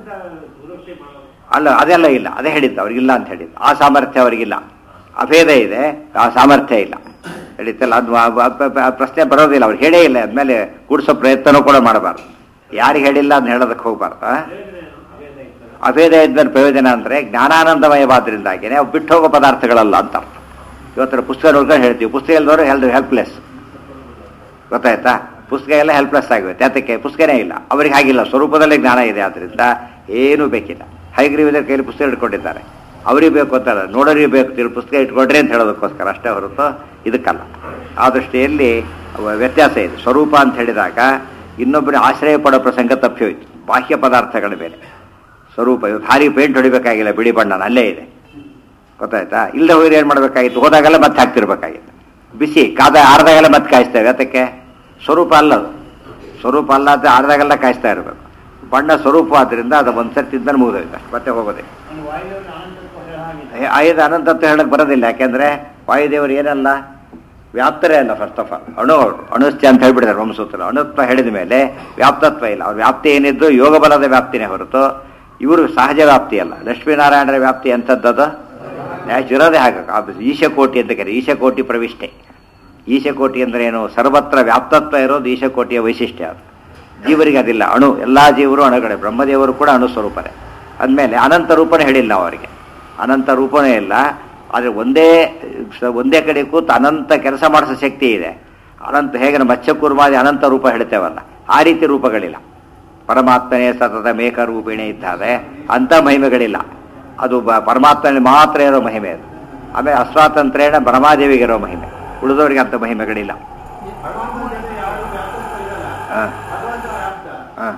Speaker 1: ಅಲ್ಲ ಅದೆಲ್ಲ ಇಲ್ಲ ಅದೇ ಹೇಳಿದ್ದು ಅವ್ರಿಗಿಲ್ಲ ಅಂತ ಹೇಳಿದ್ದು ಆ ಸಾಮರ್ಥ್ಯ ಅವರಿಗಿಲ್ಲ ಅಭೇದ ಇದೆ ಆ ಸಾಮರ್ಥ್ಯ ಇಲ್ಲ ಹೇಳಿತ್ತಲ್ಲ ಅದು ಆ- ಆ- ಆ- ಆ ಪ್ರಶ್ನೆ ಬರೋದಿಲ್ಲ ಅವ್ರು ಹೇಳೇ ಇಲ್ಲ ಅದ್ಮೇಲೆ ಕೂಡಿಸೋ ಪ್ರಯತ್ನನೂ ಕೂಡ ಮಾಡಬಾರ್ದು ಯಾರಿಗೆ ಹೇಳಿಲ್ಲ ಅದನ್ನ ಹೇಳೋದಕ್ಕೆ ಹೋಗ್ಬಾರ್ದು ಆ? ಅಭೇದ ಇದ್ಮೇಲೆ ಪ್ರಯೋಜನ ಅಂದರೆ ಜ್ಞಾನಾನಂದಮಯವಾದ್ರಿಂದಾಗಿನೇ ಅವು ಬಿಟ್ಟು ಹೋಗೋ ಪದಾರ್ಥಗಳಲ್ಲ ಅಂತ ಅರ್ಥ ಇವತ್ತರ ಪುಸ್ತಕ ನೋಡ್ಕೊಂಡು ಹೇಳ್ತೀವಿ ಪುಸ್ತಕ ಇಲ್ದವರು ಹೆಲ್ ಹೆಲ್ಪ್ಲೆಸ್ ಗೊತ್ತಾಯ್ತಾ ಪುಸ್ತಕ ಎಲ್ಲ ಹೆಲ್ಪ್ಲೆಸ್ ಆಗುತ್ತೆ ಅದಕ್ಕೆ ಪುಸ್ತಕನೇ ಇಲ್ಲ ಅವರಿಗೆ ಹಾಗಿಲ್ಲ ಸ್ವರೂಪದಲ್ಲೇ ಜ್ಞಾನ ಇದೆ ಆದ್ರಿಂದ ಏನೂ ಬೇಕಿಲ್ಲ ಹೈಗ್ರೀವಿದ ಕೈಲಿ ಪುಸ್ತಕ ಇಟ್ಕೊಂಡಿದ್ದಾರೆ ಅವ್ರಿಗೆ ಬೇಕು ಅಂತಾರೆ ನೋಡೋರಿಗೆ ಬೇಕು ತಿಳಿ ಪುಸ್ತಕ ಇಟ್ಕೊಡ್ರಿ ಅಂತ ಹೇಳೋದಕ್ಕೋಸ್ಕರ ಅಷ್ಟೇ ಹೊರತು ಇದಕ್ಕಲ್ಲ ಆ ದೃಷ್ಟಿಯಲ್ಲಿ ಅವ- ವ್ಯತ್ಯಾಸ ಇದೆ ಸ್ವರೂಪ ಅಂತ ಹೇಳಿದಾಗ ಇನ್ನೊಬ್ಬರ ಆಶ್ರಯ ಪಡೋ ಪ್ರಸಂಗ ತಪ್ಪಿ ಹೋಯ್ತು ಬಾಹ್ಯ ಪದಾರ್ಥಗಳ ಮೇಲೆ ಸ್ವರೂಪ ಇವತ್ತು ಹಾರಿ ಪೇಂಟ್ ಹೊಡಿಬೇಕಾಗಿಲ್ಲ ಬಿಳಿ ಬಣ್ಣನ ಅಲ್ಲೇ ಇದೆ ಗೊತ್ತಾಯ್ತಾ ಇಲ್ಲದೆ ಹೋಗಿ ಏನು ಮಾಡಬೇಕಾಗಿತ್ತು ಹೋದಾಗೆಲ್ಲ ಮತ್ತೆ ಹಾಕ್ತಿರ್ಬೇಕಾಗಿತ್ತು ಬಿಸಿ ಕಾದ ಆರ್ದಾಗೆಲ್ಲ ಮತ್ತೆ ಕಾಯಿಸ್ತೇವೆ ಅದಕ್ಕೆ ಸ್ವರೂಪ ಅಲ್ಲದು ಸ್ವರೂಪ ಅಲ್ಲ ಅಂತ ಆರ್ದಾಗೆಲ್ಲ ಕಾಯಿಸ್ತಾ ಇರಬೇಕು ಬಣ್ಣ ಸ್ವರೂಪ ಆದ್ದರಿಂದ ಅದು ಒಂದು ಸರ್ತಿ ತಿಂದ್ರೆ ಮುಗಿದೋಯ್ತು ಅಷ್ಟೇ ಮತ್ತೆ ಹೋಗೋದೆ ಆಯುಧ ಅನಂತತ್ವ ಹೇಳಕ್ ಬರೋದಿಲ್ಲ ಯಾಕೆಂದ್ರೆ ವಾಯುದೇವರು ಏನಲ್ಲ ವ್ಯಾಪ್ತರೇ ಅಲ್ಲ ಫಸ್ಟ್ ಆಫ್ ಆಲ್ ಅಣು ಅವರು ಅಣುಸ್ತ್ಯ ಅಂತ ಹೇಳ್ಬಿಡ್ತಾರೆ ವಂಶಸೂತ್ರ ಅಣುತ್ವ ಹೇಳಿದ ಮೇಲೆ ವ್ಯಾಪ್ತತ್ವ ಇಲ್ಲ ಅವ್ರ ವ್ಯಾಪ್ತಿ ಏನಿದ್ರು ಯೋಗ ಬಲದ ವ್ಯಾಪ್ತಿನೇ ಹೊರತು ಇವರು ಸಹಜ ವ್ಯಾಪ್ತಿ ಅಲ್ಲ ಲಕ್ಷ್ಮೀನಾರಾಯಣರ ವ್ಯಾಪ್ತಿ ಎಂಥದ್ದದು ನ್ಯಾಚ್ ಇರೋದೇ ಹಾಗೆ ಅದು ಈಶಕೋಟಿ ಅಂತ ಕರೀತಾರೆ ಈಶಕೋಟಿ ಪ್ರವಿಷ್ಠೆ ಈಶಕೋಟಿ ಅಂದ್ರೆ ಏನು ಸರ್ವತ್ರ ವ್ಯಾಪ್ತತ್ವ ಇರೋದು ಈಶಕೋಟಿಯ ವೈಶಿಷ್ಟ್ಯ ಅದು ಜೀವರಿಗೆ ಅದಿಲ್ಲ ಅಣು ಎಲ್ಲ ಜೀವರು ಅಣುಗಳೇ ಬ್ರಹ್ಮದೇವರು ಕೂಡ ಅಣು ಸ್ವರೂಪರೇ ಅಂದಮೇಲೆ ಅನಂತ ರೂಪನೇ ಹೇಳಿಲ್ಲ ಅವರಿಗೆ ಅನಂತ ರೂಪನೇ ಇಲ್ಲ ಆದರೆ ಒಂದೇ ಒಂದೇ ಕಡೆ ಕೂತು ಅನಂತ ಕೆಲಸ ಮಾಡಿಸೋ ಶಕ್ತಿ ಇದೆ ಅನಂತ ಹೇಗೆ ನಮ್ಮ ಮತ್ಸ್ಯಕೂರ್ಮಾದಿ ಅನಂತ ರೂಪ ಹೇಳ್ತೇವಲ್ಲ ಆ ರೀತಿ ರೂಪಗಳಿಲ್ಲ ಪರಮಾತ್ಮನೇ ಸತತ ಮೇಕ ರೂಪಿಣಿ ಇದ್ದಾರೆ ಅಂಥ ಮಹಿಮೆಗಳಿಲ್ಲ ಅದು ಬ ಪರಮಾತ್ಮನಲ್ಲಿ ಮಾತ್ರ ಇರೋ ಮಹಿಮೆ ಅದು ಆಮೇಲೆ ಅಸ್ವಾತಂತ್ರ್ಯನ ಬ್ರಹ್ಮಾದೇವಿಗೆ ಇರೋ ಮಹಿಮೆ ಉಳಿದವರಿಗೆ ಅಂಥ ಮಹಿಮೆಗಳಿಲ್ಲ ಹಾಂ ಹಾಂ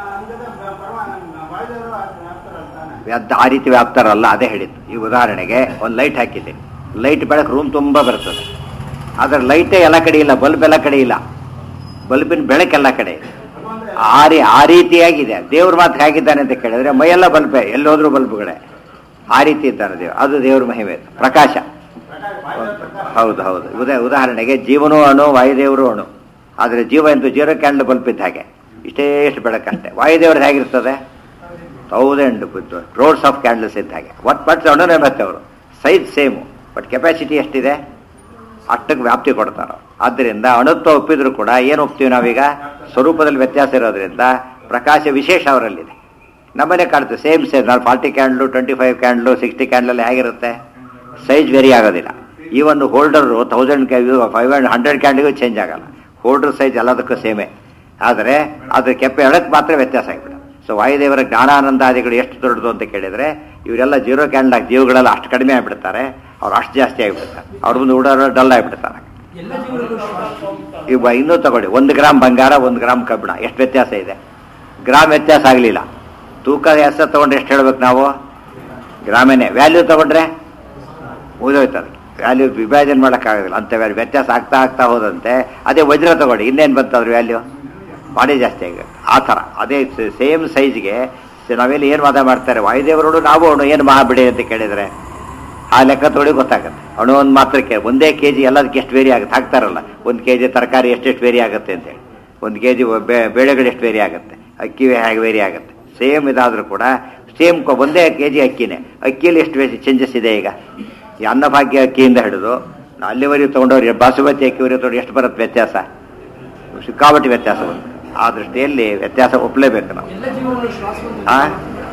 Speaker 1: ವ್ಯಾಪ್ತ ಆ ರೀತಿ ವ್ಯಾಪ್ತರಲ್ಲ ಅದೇ ಹೇಳಿದ್ದು ಈ ಉದಾಹರಣೆಗೆ ಒಂದು ಲೈಟ್ ಹಾಕಿದ್ದೆ ಲೈಟ್ ಬೆಳಕು ರೂಮ್ ತುಂಬ ಬರ್ತದೆ ಆದರೆ ಲೈಟೇ ಎಲ್ಲ ಕಡೆ ಇಲ್ಲ ಬಲ್ಬ್ ಎಲ್ಲ ಕಡೆ ಇಲ್ಲ ಬಲ್ಬಿನ ಬೆಳಕೆಲ್ಲ ಕಡೆ ಇದೆ ಆ ರೀ ಆ ರೀತಿಯಾಗಿದೆ ದೇವ್ರ ಮಾತು ಹೇಗಿದ್ದಾನೆ ಅಂತ ಕೇಳಿದ್ರೆ ಮೈಯೆಲ್ಲ ಬಲ್ಬೆ ಎಲ್ಲೋದ್ರೂ ಬಲ್ಬ್ಗಳೇ ಆ ರೀತಿ ಇದ್ದಾನೆ ದೇವ್ರು ಅದು ದೇವ್ರ ಮಹಿಮೆ ಪ್ರಕಾಶ ಹೌದು ಹೌದು ಉದಾ ಉದಾಹರಣೆಗೆ ಜೀವನೂ ಅಣು ವಾಯುದೇವರು ಅಣು ಆದರೆ ಜೀವ ಎಂದು ಜೀರೋ ಕ್ಯಾಂಡಲ್ ಬಲ್ಬ್ ಇದ್ದ ಹಾಗೆ ಇಷ್ಟೇ ಎಷ್ಟು ಬೆಳಕಷ್ಟೇ ವಾಯುದೇವ್ರದ್ದು ಹೇಗಿರ್ತದೆ ತೌಸಂಡ್ ಕ್ರೋಡ್ಸ್ ಆಫ್ ಕ್ಯಾಂಡಲ್ಸ್ ಇದ್ದ ಹಾಗೆ ಒಟ್ ಬಟ್ ಅಣುನೇ ಮತ್ತೆ ಅವರು ಸೈಜ್ ಸೇಮು ಬಟ್ ಕೆಪಾಸಿಟಿ ಎಷ್ಟಿದೆ ಅಷ್ಟಕ್ಕೆ ವ್ಯಾಪ್ತಿ ಕೊಡ್ತಾರೆ ಆದ್ದರಿಂದ ಅಣುತ್ವ ಒಪ್ಪಿದ್ರು ಕೂಡ ಏನು ಒಪ್ತೀವಿ ನಾವೀಗ ಸ್ವರೂಪದಲ್ಲಿ ವ್ಯತ್ಯಾಸ ಇರೋದ್ರಿಂದ ಪ್ರಕಾಶ ವಿಶೇಷ ಅವರಲ್ಲಿದೆ ನಮ್ಮನೆ ಕಾಣ್ತದೆ ಸೇಮ್ ಸೇಮ್ ನಾನು forty candle twenty five candle sixty ಕ್ಯಾಂಡ್ಲಲ್ಲಿ ಹೇಗಿರುತ್ತೆ ಸೈಜ್ ವೇರಿ ಆಗೋದಿಲ್ಲ ಈ ಒಂದು holder thousand five hundred hundred ಕ್ಯಾಂಡ್ಲಿಗೂ ಚೇಂಜ್ ಆಗಲ್ಲ ಹೋಲ್ಡರ್ ಸೈಜ್ ಎಲ್ಲದಕ್ಕೂ ಸೇಮೇ ಆದರೆ ಅದ್ರ ಕೆಪ್ಪೆ ಎಳಕ್ಕೆ ಮಾತ್ರ ವ್ಯತ್ಯಾಸ ಆಗಿಬಿಡುತ್ತೆ ಸೊ ವಾಯುದೇವರ ಜ್ಞಾನಾನಂದಾದಿಗಳು ಎಷ್ಟು ದೊಡ್ಡದು ಅಂತ ಕೇಳಿದರೆ ಇವರೆಲ್ಲ ಜೀರೋ ಕ್ಯಾಂಡಲ್ ಆಗಿ ಜೀವಗಳೆಲ್ಲ ಅಷ್ಟು ಕಡಿಮೆ ಆಗಿಬಿಡ್ತಾರೆ ಅವ್ರು ಅಷ್ಟು ಜಾಸ್ತಿ ಆಗಿಬಿಡ್ತಾರೆ ಅವ್ರ ಮುಂದೆ ಉಡೋರು ಡಲ್ ಆಗಿಬಿಡ್ತಾರೆ
Speaker 2: ಎಲ್ಲ ಜೀವನಗಳು
Speaker 1: ಈಗ ಇನ್ನೂ ತಗೊಳ್ಳಿ ಒಂದು ಗ್ರಾಮ್ ಬಂಗಾರ ಒಂದು ಗ್ರಾಮ್ ಕಬ್ಬಿಣ ಎಷ್ಟು ವ್ಯತ್ಯಾಸ ಇದೆ ಗ್ರಾಮ್ ವ್ಯತ್ಯಾಸ ಆಗಲಿಲ್ಲ ತೂಕ ಎಷ್ಟ ತಗೊಂಡ್ರೆ ಎಷ್ಟು ಹೇಳ್ಬೇಕು ನಾವು ಗ್ರಾಮೇನೆ ವ್ಯಾಲ್ಯೂ ತಗೊಂಡ್ರೆ ಮುಗಿದೋಯ್ತದೆ ವ್ಯಾಲ್ಯೂ ವಿಭಾಜನೆ ಮಾಡೋಕ್ಕಾಗೋದಿಲ್ಲ ಅಂತ ವ್ಯಾಲ್ಯೂ ವ್ಯತ್ಯಾಸ ಆಗ್ತಾ ಆಗ್ತಾ ಹೋದಂತೆ ಅದೇ ವಜ್ರ ತಗೊಳ್ಳಿ ಇನ್ನೇನು ಬಂತು ಅದ್ರ ವ್ಯಾಲ್ಯೂ ಬಾಡಿ ಜಾಸ್ತಿ ಆಗಿದೆ ಆ ಥರ ಅದೇ ಸೇಮ್ ಸೈಜ್ಗೆ ನಾವೆಲ್ಲಿ ಏನು ವಾದ ಮಾಡ್ತಾರೆ ವಾಯುದೇವರೋಡು ನಾವು ಅಣು ಏನು ಮಹಾಬಿಡಿ ಅಂತ ಕೇಳಿದರೆ ಆ ಲೆಕ್ಕ ತೊಳಿ ಗೊತ್ತಾಗುತ್ತೆ ಅಣು ಒಂದು ಮಾತ್ರಕ್ಕೆ ಒಂದೇ ಕೆ ಜಿ ಎಲ್ಲದಕ್ಕೆ ಎಷ್ಟು ವೇರಿ ಆಗುತ್ತೆ ಹಾಕ್ತಾರಲ್ಲ ಒಂದು ಕೆ ಜಿ ತರಕಾರಿ ಎಷ್ಟೆಷ್ಟು ವೇರಿ ಆಗುತ್ತೆ ಅಂತೇಳಿ ಒಂದು ಕೆ ಜಿ ಬೇಳೆಗಳು ಎಷ್ಟು ವೇರಿ ಆಗುತ್ತೆ ಅಕ್ಕಿ ಹೇಗೆ ವೇರಿ ಆಗುತ್ತೆ ಸೇಮ್ ಇದಾದರೂ ಕೂಡ ಸೇಮ್ ಒಂದೇ ಕೆ ಜಿ ಅಕ್ಕಿನೇ ಅಕ್ಕಿಯಲ್ಲಿ ಎಷ್ಟು ಚೇಂಜಸ್ ಇದೆ ಈಗ ಈ ಅನ್ನಭಾಗ್ಯ ಅಕ್ಕಿಯಿಂದ ಹಿಡಿದು ಅಲ್ಲಿವರೆಗೂ ತೊಗೊಂಡವ್ರು ಬಾಸುಮತಿ ಅಕ್ಕಿವರೆಗೂ ತೊಗೊಂಡು ಎಷ್ಟು ಬರುತ್ತೆ ವ್ಯತ್ಯಾಸ ಸಿಕ್ಕಾಪಟ್ಟಿ ವ್ಯತ್ಯಾಸ ಬರುತ್ತೆ ಆ ದೃಷ್ಟಿಯಲ್ಲಿ ವ್ಯತ್ಯಾಸ ಒಪ್ಪಲೇಬೇಕು ನಾವು
Speaker 2: ಎಲ್ಲ ಜೀವನಗಳು ಶ್ವಾಸವಂತ
Speaker 1: ಆ?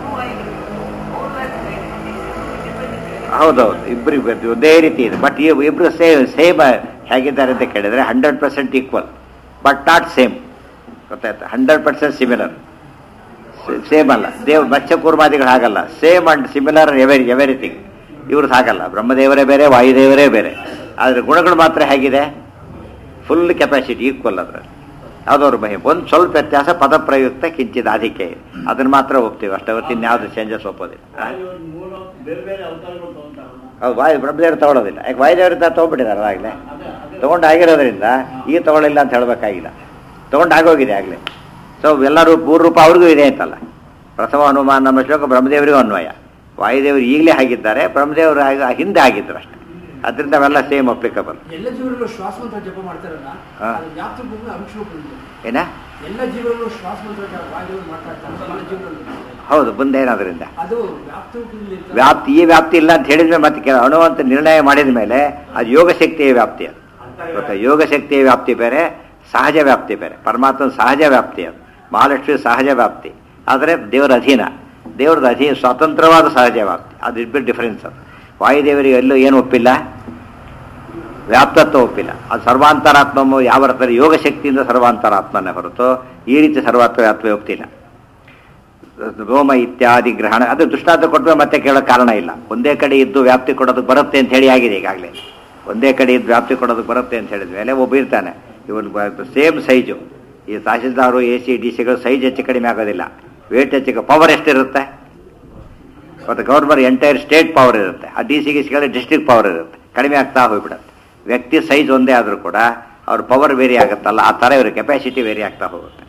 Speaker 1: ಹೌದೌದು ಇಬ್ಬರಿಗೆ ಬರ್ತೀವಿ ಒಂದೇ ರೀತಿ ಇದೆ ಬಟ್ ಇಬ್ಬರು ಸೇಮ್ ಸೇಮ್ ಹೇಗಿದ್ದಾರೆ ಅಂತ ಕೇಳಿದ್ರೆ hundred percent equal but not same ಗೊತ್ತಾಯ್ತಾ ಹಂಡ್ರೆಡ್ ಪರ್ಸೆಂಟ್ ಸಿಮಿಲರ್ ಸೇಮ್ ಅಲ್ಲ ದೇವ್ ಬಚ್ಚ ಕೂರ್ಮಾದಿಗಳು ಹಾಗಲ್ಲ same and similar every everything ಇವ್ರದ್ದು ಹಾಗಲ್ಲ ಬ್ರಹ್ಮದೇವರೇ ಬೇರೆ ವಾಯುದೇವರೇ ಬೇರೆ ಆದರೆ ಗುಣಗಳು ಮಾತ್ರ ಹೇಗಿದೆ ಫುಲ್ ಕೆಪಾಸಿಟಿ ಈಕ್ವಲ್ ಅದ್ರಲ್ಲಿ ಯಾವುದವ್ರ ಮಹಿ ಒಂದು ಸ್ವಲ್ಪ ವ್ಯತ್ಯಾಸ ಪದ ಪ್ರಯುಕ್ತ ಕಿಂಚಿದ ಅಧಿಕೆ ಇದೆ ಅದನ್ನು ಮಾತ್ರ ಒಪ್ತೀವಿ ಅಷ್ಟೇ ಹೊತ್ತು ಇನ್ಯಾವುದು ಚೇಂಜಸ್ ಒಪ್ಪೋದಿಲ್ಲ ಆ?
Speaker 3: ಬೇರೆ ಬೇರೆ ಅವತಾರಗಳು ತಗೊಂತಾರಲ್ಲ
Speaker 1: ಹೌದು ವಾಯು ಬ್ರಹ್ಮದೇವರು ತಗೊಳ್ಳೋದಿಲ್ಲ ಯಾಕೆ ವಾಯುದೇವರಿಂದ ತೊಗೊಂಡ್ಬಿಟ್ಟಿದ್ದಾರೆ ಆಗಲೇ ತೊಗೊಂಡು ಆಗಿರೋದ್ರಿಂದ ಈಗ ತಗೊಳ್ಳಿಲ್ಲ ಅಂತ ಹೇಳಬೇಕಾಗಿಲ್ಲ ತೊಗೊಂಡು ಆಗೋಗಿದೆ ಆಗಲೇ ಸೊ ಎಲ್ಲರೂ ಮೂರು ರೂಪ ಅವ್ರಿಗೂ ಇದೆ ಅಂತಲ್ಲ ಪ್ರಥಮ ಹನುಮಾನ್ ನಮ್ಮ ಶ್ಲೋಕ ಬ್ರಹ್ಮದೇವರಿಗೂ ಅನ್ವಯ ವಾಯುದೇವರು ಈಗಲೇ ಆಗಿದ್ದಾರೆ ಬ್ರಹ್ಮದೇವರು ಆಗ ಹಿಂದೆ ಆಗಿದ್ರು ಅಷ್ಟೇ ಅದರಿಂದ ಅವೆಲ್ಲ ಸೇಮ್ ಅಪ್ಲಿಕಬಲ್
Speaker 2: ಎಲ್ಲ ಜೀವನಗಳು ಶ್ವಾಸವಂತ ಜಪ ಮಾಡ್ತಾರಲ್ಲ
Speaker 1: ಹಾ.
Speaker 2: ಅದು ವ್ಯಾಪ್ತಿ ಬಂದು ಅಂಶಗಳು
Speaker 1: ಏನ
Speaker 2: ಎಲ್ಲ ಜೀವನಗಳು ಶ್ವಾಸವಂತ ವಾಯುದೇವರು ಮಾಡ್ತಾ ಇರ್ತಾರೆ ಎಲ್ಲ ಜೀವನಗಳು
Speaker 1: ಹೌದು ಬಂದೆ ಏನಾದ್ರಿಂದ
Speaker 2: ಅದು ವ್ಯಾಪ್ತಿ ಉಪಯೋಗ ಇರ್ತದೆ.
Speaker 1: ವ್ಯಾಪ್ತಿ ಈ ವ್ಯಾಪ್ತಿ ಇಲ್ಲ ಅಂತ ಹೇಳಿದ್ಮೇಲೆ ಮತ್ತೆ ಕೆಲ ಅಣು ಅಂತ ನಿರ್ಣಯ ಮಾಡಿದ ಮೇಲೆ ಅದು ಯೋಗ ಶಕ್ತಿಯ ವ್ಯಾಪ್ತಿ ಅದು ಗೊತ್ತಾ ಯೋಗ ಶಕ್ತಿಯ ವ್ಯಾಪ್ತಿ ಬೇರೆ ಸಹಜ ವ್ಯಾಪ್ತಿ ಬೇರೆ ಪರಮಾತ್ಮನ ಸಹಜ ವ್ಯಾಪ್ತಿ ಅದು ಮಹಾಲಕ್ಷ್ಮಿ ಸಹಜ ವ್ಯಾಪ್ತಿ ಆದರೆ ದೇವರ ಅಧೀನ ದೇವ್ರದ್ದು ಅಧೀನ ಸ್ವತಂತ್ರವಾದ ಸಹಜ ವ್ಯಾಪ್ತಿ ಅದು ಇಬ್ಬರು ಡಿಫರೆನ್ಸ್ ಅದು ವಾಯುದೇವರಿಗೆ ಎಲ್ಲೂ ಏನು ಒಪ್ಪಿಲ್ಲ ವ್ಯಾಪ್ತತ್ವ ಒಪ್ಪಿಲ್ಲ ಅದು ಸರ್ವಾಂತರಾತ್ಮ ಯಾವ ಅರ್ಥ ಯೋಗ ಶಕ್ತಿಯಿಂದ ಸರ್ವಾಂತರಾತ್ಮನೇ ಹೊರತು ಈ ರೀತಿ ಸರ್ವಾತ್ಮ ವ್ಯಾಪ್ತಿ ಒಪ್ತಿಲ್ಲ ರೋಮ ಇತ್ಯಾದಿ ಗ್ರಹಣ ಅದು ದೃಷ್ಟಾಂತ ಕೊಟ್ಟರೆ ಮತ್ತೆ ಕೇಳೋ ಕಾರಣ ಇಲ್ಲ ಒಂದೇ ಕಡೆ ಇದ್ದು ವ್ಯಾಪ್ತಿ ಕೊಡೋದಕ್ಕೆ ಬರುತ್ತೆ ಅಂತ ಹೇಳಿ ಆಗಿದೆ ಈಗಾಗಲೇ ಒಂದೇ ಕಡೆ ಇದ್ದು ವ್ಯಾಪ್ತಿ ಕೊಡೋದಕ್ಕೆ ಬರುತ್ತೆ ಅಂತ ಹೇಳಿದ ಮೇಲೆ ಒಬ್ಬ ಇರ್ತಾನೆ ಇವನು ಸೇಮ್ ಸೈಜು ಈ ತಹಸೀಲ್ದಾರು ಎ ಸಿ ಡಿ ಸಿಗಳು ಸೈಜ್ ಹೆಚ್ಚು ಕಡಿಮೆ ಆಗೋದಿಲ್ಲ ವೇಟ್ ಹೆಚ್ಚು ಪವರ್ ಎಷ್ಟಿರುತ್ತೆ ಮತ್ತು ಗೌರ್ಮೆಂಟ್ ಎಂಟೈರ್ ಸ್ಟೇಟ್ ಪವರ್ ಇರುತ್ತೆ ಆ ಡಿ ಸಿ ಗಿ ಸಿಗಳ ಡಿಸ್ಟ್ರಿಕ್ಟ್ ಪವರ್ ಇರುತ್ತೆ ಕಡಿಮೆ ಆಗ್ತಾ ಹೋಗ್ಬಿಡುತ್ತೆ ವ್ಯಕ್ತಿ ಸೈಜ್ ಒಂದೇ ಆದರೂ ಕೂಡ ಅವ್ರ ಪವರ್ ವೇರಿ ಆಗುತ್ತಲ್ಲ ಆ ಥರ ಇವ್ರ ಕೆಪಾಸಿಟಿ ವೇರಿ ಆಗ್ತಾ ಹೋಗುತ್ತೆ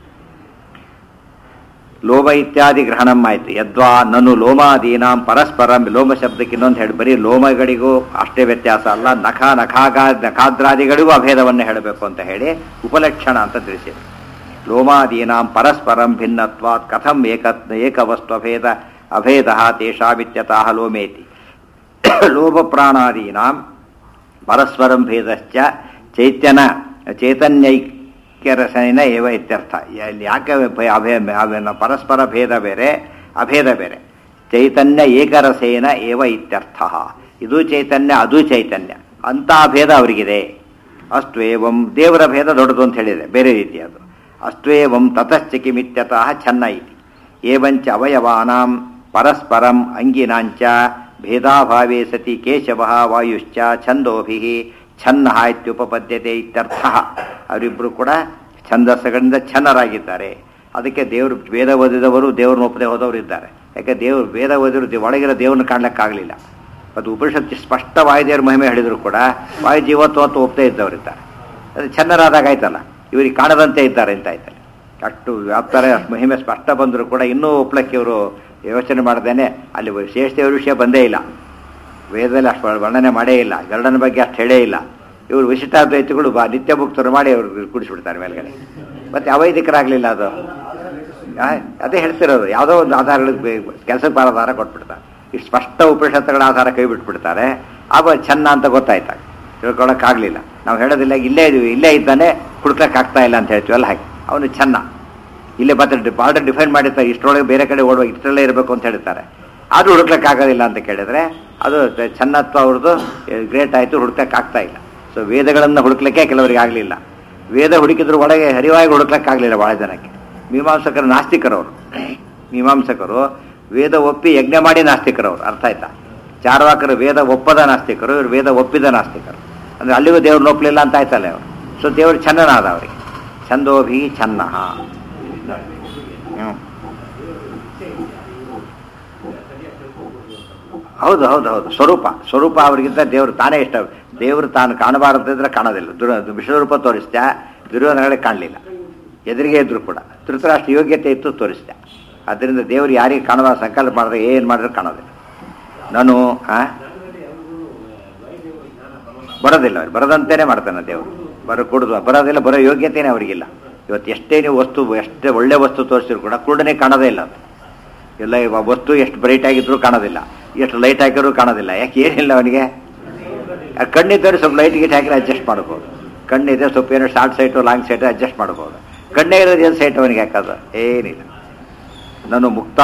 Speaker 1: ಲೋಮ ಇತ್ಯಾದಿ ಗ್ರಹಣಂ ಆಯ್ತು ಯದ್ವಾ ನನು ಲೋಮಾದೀನಾಂ ಪರಸ್ಪರಂ ಲೋಮ ಶಬ್ದಕ್ಕೆ ಇನ್ನೊಂದು ಹೇಳಿ ಬರೀ ಲೋಮಗಳಿಗೂ ಅಷ್ಟೇ ವ್ಯತ್ಯಾಸ ಅಲ್ಲ ನಖ ನಖಾಗ ನಖಾದ್ರಾದಿಗಳಿಗೂ ಅಭೇದವನ್ನು ಹೇಳಬೇಕು ಅಂತ ಹೇಳಿ ಉಪಲಕ್ಷಣ ಅಂತ ತಿಳಿಸಿದೆ ಲೋಮಾದೀನಾಂ ಪರಸ್ಪರಂ ಭಿನ್ನತ್ವಾತ್ ಕಥಂ ಏಕ ಏಕವಸ್ತು ಅಭೇದ ಅಭೇದ ತೇಷಾಮಿತ್ಯತಃ ಲೋಮೇತಿ ಲೋಭಪ್ರಾಣಾದೀನಾಂ ಪರಸ್ಪರಂ ಭೇದಶ್ಚ ಚೈತ್ಯನ ಚೈತನ್ಯೈಕ್ಯರಸನಿನ ಏವ ಇತ್ಯರ್ಥ ಇಲ್ಲಿ ಯಾಕೆ ಭಯ- ಅಭೇ ಅಭೇ- ಪರಸ್ಪರ ಭೇದ ಬೇರೆ ಅಭೇದ ಬೇರೆ ಚೈತನ್ಯ ಏಕರಸೇನ ಏವ ಇತ್ಯರ್ಥ ಇದು ಚೈತನ್ಯ ಅದು ಚೈತನ್ಯ ಅಂತ ಭೇದ ಅವರಿಗಿದೆ ಅಸ್ತ್ವೇವಂ ದೇವರ ಭೇದ ದೊಡ್ಡದು ಅಂತ ಹೇಳಿದೆ ಬೇರೆ ರೀತಿ ಅದು ಅಸ್ತ್ವೇವಂ ತತಶ್ಚ ಕಿಮಿತ್ಯತಃ ಛನ್ನ ಇತಿ ಏವಂಚ ಅವಯವಾನಾಂ ಪರಸ್ಪರಂ ಅಂಗಿನಾಂಚ ಭೇದಾಭಾವೇ ಸತಿ ಕೇಶವ ವಾಯುಶ್ಚ ಛಂದೋಭಿ ಛನ್ನ ಇತ್ಯುಪಪದ್ಯತೆ ಇತ್ಯರ್ಥ ಅವರಿಬ್ಬರು ಕೂಡ ಛಂದಸ್ಸುಗಳಿಂದ ಛನ್ನರಾಗಿದ್ದಾರೆ ಅದಕ್ಕೆ ದೇವರು ವೇದ ಓದಿದವರು ದೇವ್ರನ್ನ ಒಪ್ಪದೆ ಹೋದವರು ಇದ್ದಾರೆ ಯಾಕೆ ದೇವರು ವೇದ ಓದಿದ್ರು ದೇ- ಒಳಗಿರೋ ದೇವ್ರನ್ನ ಕಾಣ್ಲಿಕ್ಕಾಗಲಿಲ್ಲ ಅದು ಉಪನಿಷತ್ತು ಸ್ಪಷ್ಟ ವಾಯುದೇವ್ರ ಮಹಿಮೆ ಹೇಳಿದ್ರು ಕೂಡ ವಾಯು ಜೀವತ್ವ ಅಂತ ಒಪ್ಪದೇ ಇದ್ದವರಿದ್ದಾರೆ ಅದು ಛನ್ನರಾದಾಗ ಆಯ್ತಲ್ಲ ಇವರಿಗೆ ಕಾಣದಂತೆ ಇದ್ದಾರೆ ಅಂತ ಆಯ್ತಲ್ಲ ಅಷ್ಟು ವ್ಯಾಪ್ತಾರೆ ಅಷ್ಟು ಮಹಿಮೆ ಸ್ಪಷ್ಟ ಬಂದರೂ ಕೂಡ ಇನ್ನೂ ಒಪ್ಲಕ್ಕೆ ಇವರು ಯೋಚನೆ ಮಾಡ್ದೇನೆ ಅಲ್ಲಿ ಶೇಷದೇವ್ರ ವಿಷಯ ಬಂದೇ ಇಲ್ಲ ವೇದದಲ್ಲಿ ಅಷ್ಟು ವರ್ಣನೆ ಮಾಡೇ ಇಲ್ಲ ಗರುಡನ ಬಗ್ಗೆ ಅಷ್ಟು ಹೇಳೇ ಇಲ್ಲ ಇವರು ವಿಶಿಷ್ಟಾದ್ವೈತಿಗಳು ಬಾ ನಿತ್ಯ ಮುಕ್ತರು ಮಾಡಿ ಅವ್ರು ಕುಡಿಸ್ಬಿಡ್ತಾರೆ ಮೇಲ್ಗಡೆ ಮತ್ತೆ ಅವೈದಿಕರಾಗಲಿಲ್ಲ ಅದು ಆ, ಅದೇ ಹೇಳ್ತಿರೋದು ಯಾವುದೋ ಒಂದು ಆಧಾರಗಳಿಗೆ ಕೆಲಸಕ್ಕೆ ಬಾರ ಆಧಾರ ಕೊಟ್ಬಿಡ್ತಾರೆ ಇಷ್ಟು ಸ್ಪಷ್ಟ ಉಪನಿಷತ್ತುಗಳ ಆಧಾರ ಕೈ ಬಿಟ್ಬಿಡ್ತಾರೆ ಆಗ ಚೆನ್ನ ಅಂತ ಗೊತ್ತಾಯ್ತಾಗ ತಿಳ್ಕೊಳಕ್ಕಾಗಲಿಲ್ಲ ನಾವು ಹೇಳೋದಿಲ್ಲ ಇಲ್ಲೇ ಇದೀವಿ ಇಲ್ಲೇ ಇದ್ದಾನೆ ಹುಡ್ಕಕ್ಕೆ ಆಗ್ತಾ ಇಲ್ಲ ಅಂತ ಹೇಳ್ತೀವಲ್ಲ ಹಾಗೆ ಅವನು ಚೆನ್ನ ಇಲ್ಲೇ ಮತ್ತೆ ಬಾರ್ಡರ್ ಡಿಫೈನ್ ಮಾಡಿರ್ತಾರೆ ಇಷ್ಟರೊಳಗೆ ಬೇರೆ ಕಡೆ ಓಡುವ ಇಷ್ಟರಲ್ಲೇ ಇರಬೇಕು ಅಂತ ಹೇಳ್ತಾರೆ ಆದರೂ ಹುಡುಕ್ಲಿಕ್ಕಾಗೋದಿಲ್ಲ ಅಂತ ಕೇಳಿದ್ರೆ ಅದು ಚೆನ್ನತ್ವ ಅವ್ರದ್ದು ಗ್ರೇಟ್ ಆಯಿತು ಹುಡುಕ್ಲಿಕ್ಕೆ ಆಗ್ತಾ ಇಲ್ಲ ಸೊ ವೇದಗಳನ್ನು ಹುಡುಕ್ಲಿಕ್ಕೆ ಕೆಲವರಿಗೆ ಆಗಲಿಲ್ಲ ವೇದ ಹುಡುಕಿದ್ರು ಒಳಗೆ ಹರಿವಾಗಿ ಹುಡುಕ್ಲಿಕ್ಕಾಗಲಿಲ್ಲ ಭಾಳ ಜನಕ್ಕೆ ಮೀಮಾಂಸಕರು ನಾಸ್ತಿಕರವರು ಮೀಮಾಂಸಕರು ವೇದ ಒಪ್ಪಿ ಯಜ್ಞ ಮಾಡಿ ನಾಸ್ತಿಕರವರು ಅರ್ಥ ಆಯ್ತಾ ಚಾರ್ವಾಕರು ವೇದ ಒಪ್ಪದ ನಾಸ್ತಿಕರು ಇವರು ವೇದ ಒಪ್ಪಿದ ನಾಸ್ತಿಕರು ಅಂದರೆ ಅಲ್ಲಿಗೂ ದೇವ್ರನ್ನ ಒಪ್ಪಲಿಲ್ಲ ಅಂತ ಆಯ್ತಲ್ಲ ಅವರು ಸೊ ದೇವರು ಚನ್ನನಾದ ಅವರಿಗೆ ಛಂದೋಭಿ ಛನ್ನ ಹ್ಞೂ ಹೌದು ಹೌದು ಹೌದು ಸ್ವರೂಪ ಸ್ವರೂಪ ಅವರಿಗಿಂತ ದೇವರು ತಾನೇ ಇಷ್ಟ ದೇವರು ತಾನು ಕಾಣಬಾರದಿದ್ರೆ ಕಾಣೋದಿಲ್ಲ ದುರ ವಿಶ್ವರೂಪ ತೋರಿಸ್ದೆ ದುರ್ಯೋಧನಗಳಿಗೆ ಕಾಣಲಿಲ್ಲ ಎದುರಿಗೆ ಇದ್ರು ಕೂಡ ಧೃತರಾಷ್ಟ್ರ ಯೋಗ್ಯತೆ ಇತ್ತು ತೋರಿಸ್ದೆ ಅದರಿಂದ ದೇವರು ಯಾರಿಗೆ ಕಾಣಬಾರ ಸಂಕಲ್ಪ ಮಾಡಿದ್ರೆ ಏನು ಮಾಡಿದ್ರೆ ಕಾಣೋದಿಲ್ಲ ನಾನು ಆ ಬರೋದಿಲ್ಲ ಅವ್ರು ಬರದಂತೆಯೇ ಮಾಡ್ತಾನೆ ದೇವರು ಬರೋ ಕೊಡುದು ಬರೋದಿಲ್ಲ ಬರೋ ಯೋಗ್ಯತೆನೇ ಅವರಿಗಿಲ್ಲ ಇವತ್ತು ಎಷ್ಟೇ ನೀವು ವಸ್ತು ಎಷ್ಟೇ ಒಳ್ಳೆ ವಸ್ತು ತೋರಿಸಿದ್ರು ಕೂಡ ಕುರುಡನೆ ಕಾಣೋದೇ ಇಲ್ಲ ಅದು ಎಲ್ಲ ಇವ- ವಸ್ತು ಎಷ್ಟು ಬ್ರೈಟ್ ಆಗಿದ್ರು ಕಾಣೋದಿಲ್ಲ ಎಷ್ಟು ಲೈಟ್ ಹಾಕಿದ್ರು ಕಾಣೋದಿಲ್ಲ ಯಾಕೆ ಏನಿಲ್ಲ ಅವನಿಗೆ ಆ ಕಣ್ಣಿದ್ದರೆ ಸ್ವಲ್ಪ ಲೈಟ್ ಗೀಟ್ ಹಾಕಿದ್ರೆ ಅಡ್ಜಸ್ಟ್ ಮಾಡ್ಬೋದು ಕಣ್ಣಿದ್ರೆ ಸ್ವಲ್ಪ ಏನೋ short sight long sight adjust ಮಾಡ್ಬೋದು ಕಣ್ಣೇ ಇರೋದು ಏನು ಸೈಟ್ ಅವನಿಗೆ ಹಾಕೋದು ಏನಿಲ್ಲ ನನು ಮುಕ್ತಾ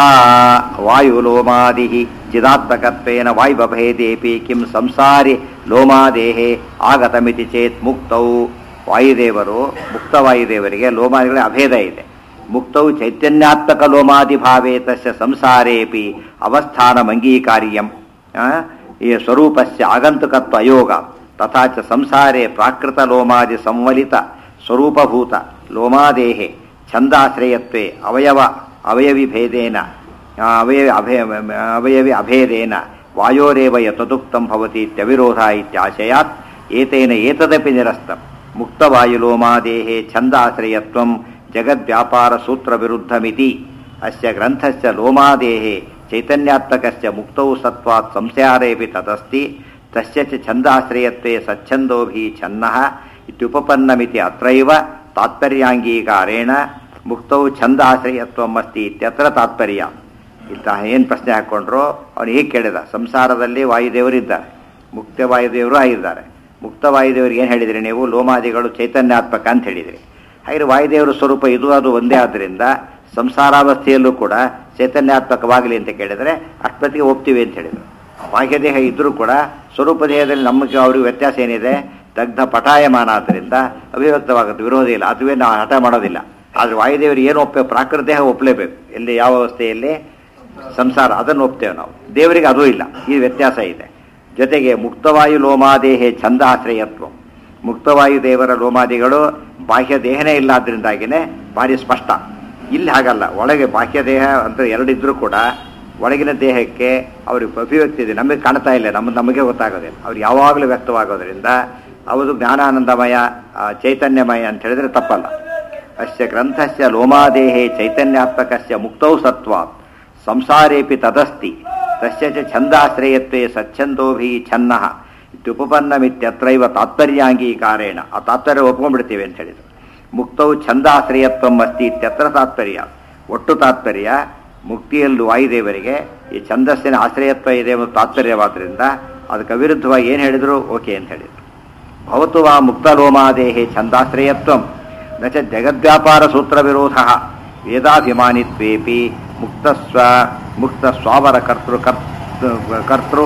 Speaker 1: ವಾಯು ಲೋಮಾದಿ ಚಿದಾತ್ಮಕತ್ವೇನ ವಾಯುಭೇದೇಪಿ ಕಿಂ ಸಂಸಾರಿ ಲೋಮಾದೇಹೇ ಆಗತಮಿತಿ ಚೇತ್ ಮುಕ್ತೌ ವಾಯುದೇವರು ಮುಕ್ತ ವಾಯುದೇವರಿಗೆ ಲೋಮಾದಿಗಳ ಅಭೇದ ಇದೆ ಮುಕ್ತವು ಚೈತನ್ಯಾತ್ಮಕ ಲೋಮಾದಿ ಭಾವೇ ತಸ್ಯ ಸಂಸಾರೇಪಿ ಅವಸ್ಥಾನಮಂಗೀಕಾರ್ಯಂ ಆ, ಈ ಸ್ವರೂಪಸ್ಯ ಆಗಂತುಕತ್ವ ಅಯೋಗ ತಥಾ ಚ ಸಂಸಾರೇ ಪ್ರಾಕೃತ ಲೋಮಾದಿ ಸಂವಲಿತ ಸ್ವರೂಪಭೂತ ಲೋಮಾದೇಹೆ ಛಂದಾಶ್ರಯತ್ವೇ ಅವಯವ ಅವಯವಿ ಭೇದೇನ ಆ, ಅವಯವಿ ಅಭೇ ಅವಯವಿ ಅಭೇದೇನ ವಾಯೋರೇವ ಯತದುಕ್ತಂ ಭವತಿ ಇತ್ಯವಿರೋಧ ಇತ್ಯಾಶಯಾತ್ ಏತೇನ ಏತದಪಿ ನಿರಸ್ತಂ ಮುಕ್ತವಾಯುಲೋಮಾದೇಹೇ ಛಂದಾಶ್ರಯತ್ವಂ ಜಗದ್ವ್ಯಾಪಾರ ಸೂತ್ರ ವಿರುದ್ಧಮಿತಿ ಅಸ್ಯ ಗ್ರಂಥಸ್ಯ ಲೋಮಾದೇಹೇ ಚೈತನ್ಯಾತ್ಮಕಸ್ಯ ಮುಕ್ತೌ ಸತ್ವಾತ್ ಸಂಸ್ಯಾರೇಪಿ ತದಸ್ತಿ ತಸ್ಯ ಚ ಛಂದಾಶ್ರಯತ್ವೇ ಸಚ್ಛಂದೋಭಿ ಛನ್ನಃ ಇತ್ಯುಪಪನ್ನಮಿತಿ ಅತ್ರೈವ ತಾತ್ಪರ್ಯಾಂಗೀಕಾರೇಣ ಮುಕ್ತೌ ಛಂದಾಶ್ರಯತ್ವಂ ಅಸ್ತಿ ಇತ್ಯತ್ರ ತಾತ್ಪರ್ಯ ಇಂತ ಏನು ಪ್ರಶ್ನೆ ಹಾಕ್ಕೊಂಡ್ರು ಅವನು ಹೀಗೆ ಕೇಳಿದ ಸಂಸಾರದಲ್ಲಿ ವಾಯುದೇವರಿದ್ದಾರೆ ಮುಕ್ತ ವಾಯುದೇವರು ಆಗಿದ್ದಾರೆ ಮುಕ್ತ ವಾಯುದೇವರಿಗೆ ಏನು ಹೇಳಿದ್ರಿ ನೀವು ಲೋಮಾದಿಗಳು ಚೈತನ್ಯಾತ್ಮಕ ಅಂತ ಹೇಳಿದ್ರಿ ಹಾಗೆ ವಾಯುದೇವರ ಸ್ವರೂಪ ಇದು ಅದು ಒಂದೇ ಆದ್ದರಿಂದ ಸಂಸಾರಾವಸ್ಥೆಯಲ್ಲೂ ಕೂಡ ಚೈತನ್ಯಾತ್ಮಕವಾಗಲಿ ಅಂತ ಕೇಳಿದರೆ ಅಷ್ಟೊತ್ತಿಗೆ ಒಪ್ತೀವಿ ಅಂತ ಹೇಳಿದರು ಬಾಹ್ಯದೇಹ ಇದ್ದರೂ ಕೂಡ ಸ್ವರೂಪ ದೇಹದಲ್ಲಿ ನಮಗೆ ಅವ್ರಿಗೆ ವ್ಯತ್ಯಾಸ ಏನಿದೆ ದಗ್ಧ ಪಟಾಯಮಾನ ಆದ್ದರಿಂದ ಅಭಿವ್ಯಕ್ತವಾಗುತ್ತೆ ವಿರೋಧ ಇಲ್ಲ ಅದುವೇ ನಾವು ಹಠ ಮಾಡೋದಿಲ್ಲ ಆದರೆ ವಾಯುದೇವರು ಏನು ಒಪ್ಪೆ ಪ್ರಾಕೃತ ದೇಹ ಒಪ್ಪಲೇಬೇಕು ಎಲ್ಲಿ ಯಾವ ಅವಸ್ಥೆಯಲ್ಲಿ ಸಂಸಾರ ಅದನ್ನು ಒಪ್ತೇವೆ ನಾವು ದೇವರಿಗೆ ಅದೂ ಇಲ್ಲ ಈ ವ್ಯತ್ಯಾಸ ಇದೆ ಜೊತೆಗೆ ಮುಕ್ತವಾಯು ಲೋಮಾದೇಹೆ ಛಂದಾಶ್ರಯತ್ವ ಮುಕ್ತವಾಯು ದೇವರ ಲೋಮಾದಿಗಳು ಬಾಹ್ಯ ದೇಹನೇ ಇಲ್ಲ ಆದ್ರಿಂದಾಗಿನೇ ಭಾರಿ ಸ್ಪಷ್ಟ ಇಲ್ಲಿ ಹಾಗಲ್ಲ ಒಳಗೆ ಬಾಹ್ಯ ದೇಹ ಅಂತ ಎರಡಿದ್ರೂ ಕೂಡ ಒಳಗಿನ ದೇಹಕ್ಕೆ ಅವ್ರಿಗೆ ಅಭಿವ್ಯಕ್ತಿ ಇದೆ ನಮಗೆ ಕಾಣ್ತಾ ಇಲ್ಲ ನಮ್ಮ ನಮಗೆ ಗೊತ್ತಾಗೋದಿಲ್ಲ ಅವ್ರು ಯಾವಾಗಲೂ ವ್ಯಕ್ತವಾಗೋದ್ರಿಂದ ಅವರು ಜ್ಞಾನಾನಂದಮಯ ಆ, ಚೈತನ್ಯಮಯ ಅಂತ ಹೇಳಿದ್ರೆ ತಪ್ಪಲ್ಲ ಅಸ್ಯ ಗ್ರಂಥಸ್ಯ ಲೋಮಾದೇಹೇ ಚೈತನ್ಯಾತ್ಮಕಸ್ಯ ಮುಕ್ತೌ ಸತ್ವಾತ್ ಸಂಸಾರೇಪಿ ತದಸ್ತಿ ತಸ್ಯ ಚ ಛಂದಾಶ್ರಯತ್ವೇ ಸಚ್ಛಂದೋಭಿ ಛನ್ನಃ ಇತ್ಯುಪಪನ್ನಮಿತ್ಯತ್ರೈವ ತಾತ್ಪರ್ಯಾಂಗೀಕಾರೇಣ ಆ ತಾತ್ಪರ್ಯ ಒಪ್ಕೊಂಡ್ಬಿಡ್ತೀವಿ ಅಂತ ಹೇಳಿದ್ರು ಮುಕ್ತೌ ಛಂದಾಶ್ರಯತ್ವಂ ಅಸ್ತಿ ಇತ್ಯತ್ರ ತಾತ್ಪರ್ಯ ಒಟ್ಟು ತಾತ್ಪರ್ಯ ಮುಕ್ತಿಯಲ್ಲೂ ವಾಯುದೇವರಿಗೆ ಈ ಛಂದಸ್ಸಿನ ಆಶ್ರಯತ್ವ ಇದೆ ಮತ್ತು ತಾತ್ಪರ್ಯವಾದ್ರಿಂದ ಅದಕ್ಕೆ ವಿರುದ್ಧವಾಗಿ ಏನು ಹೇಳಿದ್ರು ಓಕೆ ಅಂತ ಹೇಳಿದ್ರು ಭವತು ವಾ ಮುಕ್ತಲೋಮಾದೇಹೇ ಛಂದಾಶ್ರಯತ್ವಂ ನ ಚ ಜಗದ್ವ್ಯಾಪಾರ ಸೂತ್ರ ವಿರೋಧ ವೇದಾಭಿಮಾನಿತ್ವೇಪಿ ಮುಕ್ತಸ್ವ ಮುಕ್ತ ಸ್ವಾವರ ಕರ್ತೃ ಕರ್ತೃ ಕರ್ತೃ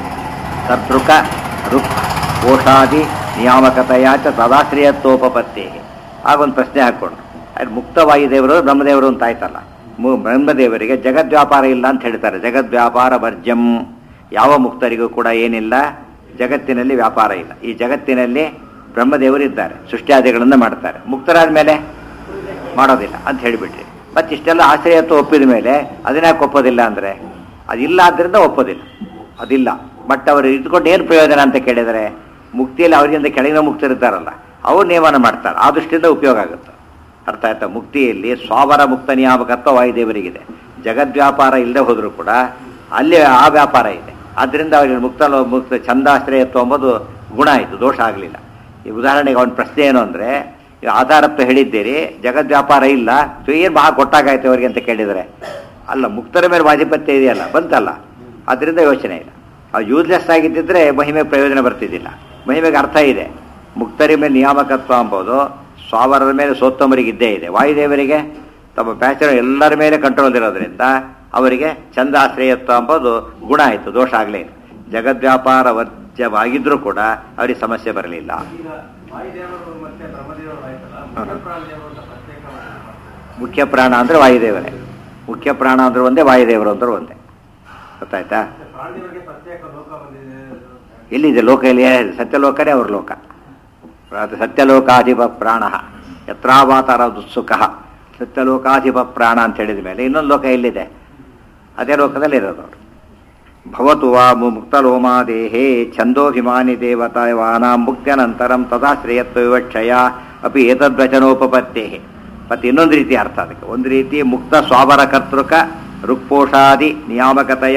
Speaker 1: ಕರ್ತೃಕ ರುಕ್ ಕೋಶಾದಿ ನಿಯಾಮಕತೆಯ ಚ ತದಾಶ್ರಯತ್ವೋಪತ್ತೇ ಆಗೊಂದು ಪ್ರಶ್ನೆ ಹಾಕ್ಕೊಂಡು ಅದು ಮುಕ್ತ ವಾಯುದೇವರು ಬ್ರಹ್ಮದೇವರು ಅಂತ ಆಯ್ತಲ್ಲ ಮು- ಬ್ರಹ್ಮದೇವರಿಗೆ ಜಗದ್ವ್ಯಾಪಾರ ಇಲ್ಲ ಅಂತ ಹೇಳ್ತಾರೆ ಜಗದ್ವ್ಯಾಪಾರ ವರ್ಜಂ ಯಾವ ಮುಕ್ತರಿಗೂ ಕೂಡ ಏನಿಲ್ಲ ಜಗತ್ತಿನಲ್ಲಿ ವ್ಯಾಪಾರ ಇಲ್ಲ ಈ ಜಗತ್ತಿನಲ್ಲಿ ಬ್ರಹ್ಮದೇವರು ಇದ್ದಾರೆ ಸೃಷ್ಟ್ಯಾದಿಗಳನ್ನು ಮಾಡ್ತಾರೆ ಮುಕ್ತರಾದ ಮೇಲೆ ಮಾಡೋದಿಲ್ಲ ಅಂತ ಹೇಳಿಬಿಟ್ರಿ ಮತ್ತೆ ಇಷ್ಟೆಲ್ಲ ಆಶ್ರಯತ್ವ ಒಪ್ಪಿದ ಮೇಲೆ ಅದನ್ಯಾಕೆ ಒಪ್ಪೋದಿಲ್ಲ ಅಂದರೆ ಅದಿಲ್ಲ ಆದ್ದರಿಂದ ಒಪ್ಪೋದಿಲ್ಲ ಅದಿಲ್ಲ ಬಟ್ ಅವರು ಇದ್ಕೊಂಡು ಏನು ಪ್ರಯೋಜನ ಅಂತ ಕೇಳಿದರೆ ಮುಕ್ತಿಯಲ್ಲಿ ಅವರಿಂದ ಕೆಳಗಿನ ಮುಕ್ತರಿರ್ತಾರಲ್ಲ ಅವ್ರು ನಿಯಮನ ಮಾಡ್ತಾರೆ ಆ ದೃಷ್ಟಿಯಿಂದ ಉಪಯೋಗ ಆಗುತ್ತೆ ಅರ್ಥ ಆಯ್ತಾ ಮುಕ್ತಿಯಲ್ಲಿ ಸ್ವಾವರ ಮುಕ್ತ ನಿಯಾಮಕತ್ವ ವಾಯುದೇವರಿಗಿದೆ ಜಗದ್ವ್ಯಾಪಾರ ಇಲ್ಲದೆ ಹೋದರೂ ಕೂಡ ಅಲ್ಲಿ ಆ ವ್ಯಾಪಾರ ಇದೆ ಆದ್ದರಿಂದ ಅವರಿಗೆ ಮುಕ್ತ ಲೋ- ಮುಕ್ತ ಛಂದಾಶ್ರಯತ್ವ ಎಂಬುದು ಗುಣ ಆಯಿತು ದೋಷ ಆಗಲಿಲ್ಲ ಈ ಉದಾಹರಣೆಗೆ ಅವನ ಪ್ರಶ್ನೆ ಏನು ಅಂದರೆ ಆಧಾರತ್ವ ಹೇಳಿದ್ದೀರಿ ಜಗದ್ವ್ಯಾಪಾರ ಇಲ್ಲ ಸೊ ಏನು ಬಹಳ ಕೊಟ್ಟಾಗಾಯ್ತು ಅವರಿಗೆ ಅಂತ ಕೇಳಿದರೆ ಅಲ್ಲ ಮುಕ್ತರ ಮೇಲೆ ವಾಜಿಪತ್ಯ ಇದೆಯಲ್ಲ ಬಂತಲ್ಲ ಅದರಿಂದ ಯೋಚನೆ ಇಲ್ಲ ಅದು ಯೂಸ್ಲೆಸ್ ಆಗಿದ್ದಿದ್ರೆ ಮಹಿಮೆ ಪ್ರಯೋಜನ ಬರ್ತಿದ್ದಿಲ್ಲ ಮಹಿಮೆಗೆ ಅರ್ಥ ಇದೆ ಮುಕ್ತರಿ ಮೇಲೆ ನಿಯಾಮಕತ್ವ ಎಂಬುದು ಸ್ವಾವರದ ಮೇಲೆ ಸೋತ್ತಮರಿಗೆ ಇದ್ದೇ ಇದೆ ವಾಯುದೇವರಿಗೆ ತಮ್ಮ ಬ್ಯಾಚರ್ ಎಲ್ಲರ ಮೇಲೆ ಕಂಟ್ರೋಲ್ ಇರೋದ್ರಿಂದ ಅವರಿಗೆ ಚಂದಾಶ್ರಯತ್ವ ಎಂಬುದು ಗುಣ ಆಯಿತು ದೋಷ ಆಗಲೇ ಇಲ್ಲ ಜಗದ್ವ್ಯಾಪಾರ ವರ್ಜ್ಯವಾಗಿದ್ರೂ ಕೂಡ ಅವರಿಗೆ ಸಮಸ್ಯೆ ಬರಲಿಲ್ಲ
Speaker 2: ಈಗ ವಾಯುದೇವರು ಮತ್ತೆ ಬ್ರಹ್ಮದೇವರು ಆಯ್ತಲ್ಲ ಮುಖ್ಯ ಪ್ರಾಣದೇವರು ಅಂತ ಪ್ರತ್ಯೇಕ ಮಾಡ್ತಾರೆ.
Speaker 1: ಮುಖ್ಯ ಪ್ರಾಣ ಅಂದರೆ ವಾಯುದೇವರೇ ಮುಖ್ಯ ಪ್ರಾಣ ಅಂದ್ರೆ ಒಂದೇ ವಾಯುದೇವರು ಅಂದ್ರೆ ಒಂದೇ ಗೊತ್ತಾಯ್ತಾ
Speaker 2: ಮತ್ತೆ ಪ್ರಾಣದೇವರಿಗೆ ಪ್ರತ್ಯೇಕ ಲೋಕ ಬಂದಿದೆ ಅಂತ.
Speaker 1: ಎಲ್ಲಿದೆ ಲೋಕ ಎಲ್ಲಿ ಸತ್ಯಲೋಕನೇ ಅವ್ರ ಲೋಕ ಅದು ಸತ್ಯಲೋಕಾಧಿಪ ಪ್ರಾಣ ಯತ್ರಾವಾತರ ದುತ್ಸುಖ ಸತ್ಯಲೋಕಾಧಿಪ ಪ್ರಾಣ ಅಂತ ಹೇಳಿದ ಮೇಲೆ ಇನ್ನೊಂದು ಲೋಕ ಎಲ್ಲಿದೆ ಅದೇ ಲೋಕದಲ್ಲಿ ಇರೋದು ಅವರು ಭವತು ವಾ ಮು- ಮುಕ್ತಲೋಮಾದೇಹೇ ಛಂದೋಭಿಮಾನಿ ದೇವತಾವಾನಾಂ ಮುಕ್ತ್ಯನಂತರಂ ತದಾಶ್ರಯತ್ವ ವಿವಕ್ಷಯ ಅಪಿ ಏತದ್ವಚನೋಪಪತ್ತೇ ಮತ್ತು ಇನ್ನೊಂದು ರೀತಿ ಅರ್ಥ ಅದಕ್ಕೆ ಒಂದು ರೀತಿ ಮುಕ್ತ ಸ್ವಾವರ ಕರ್ತೃಕ ರುಕ್ಪೋಷಾದಿ ನಿಯಾಮಕತೆಯ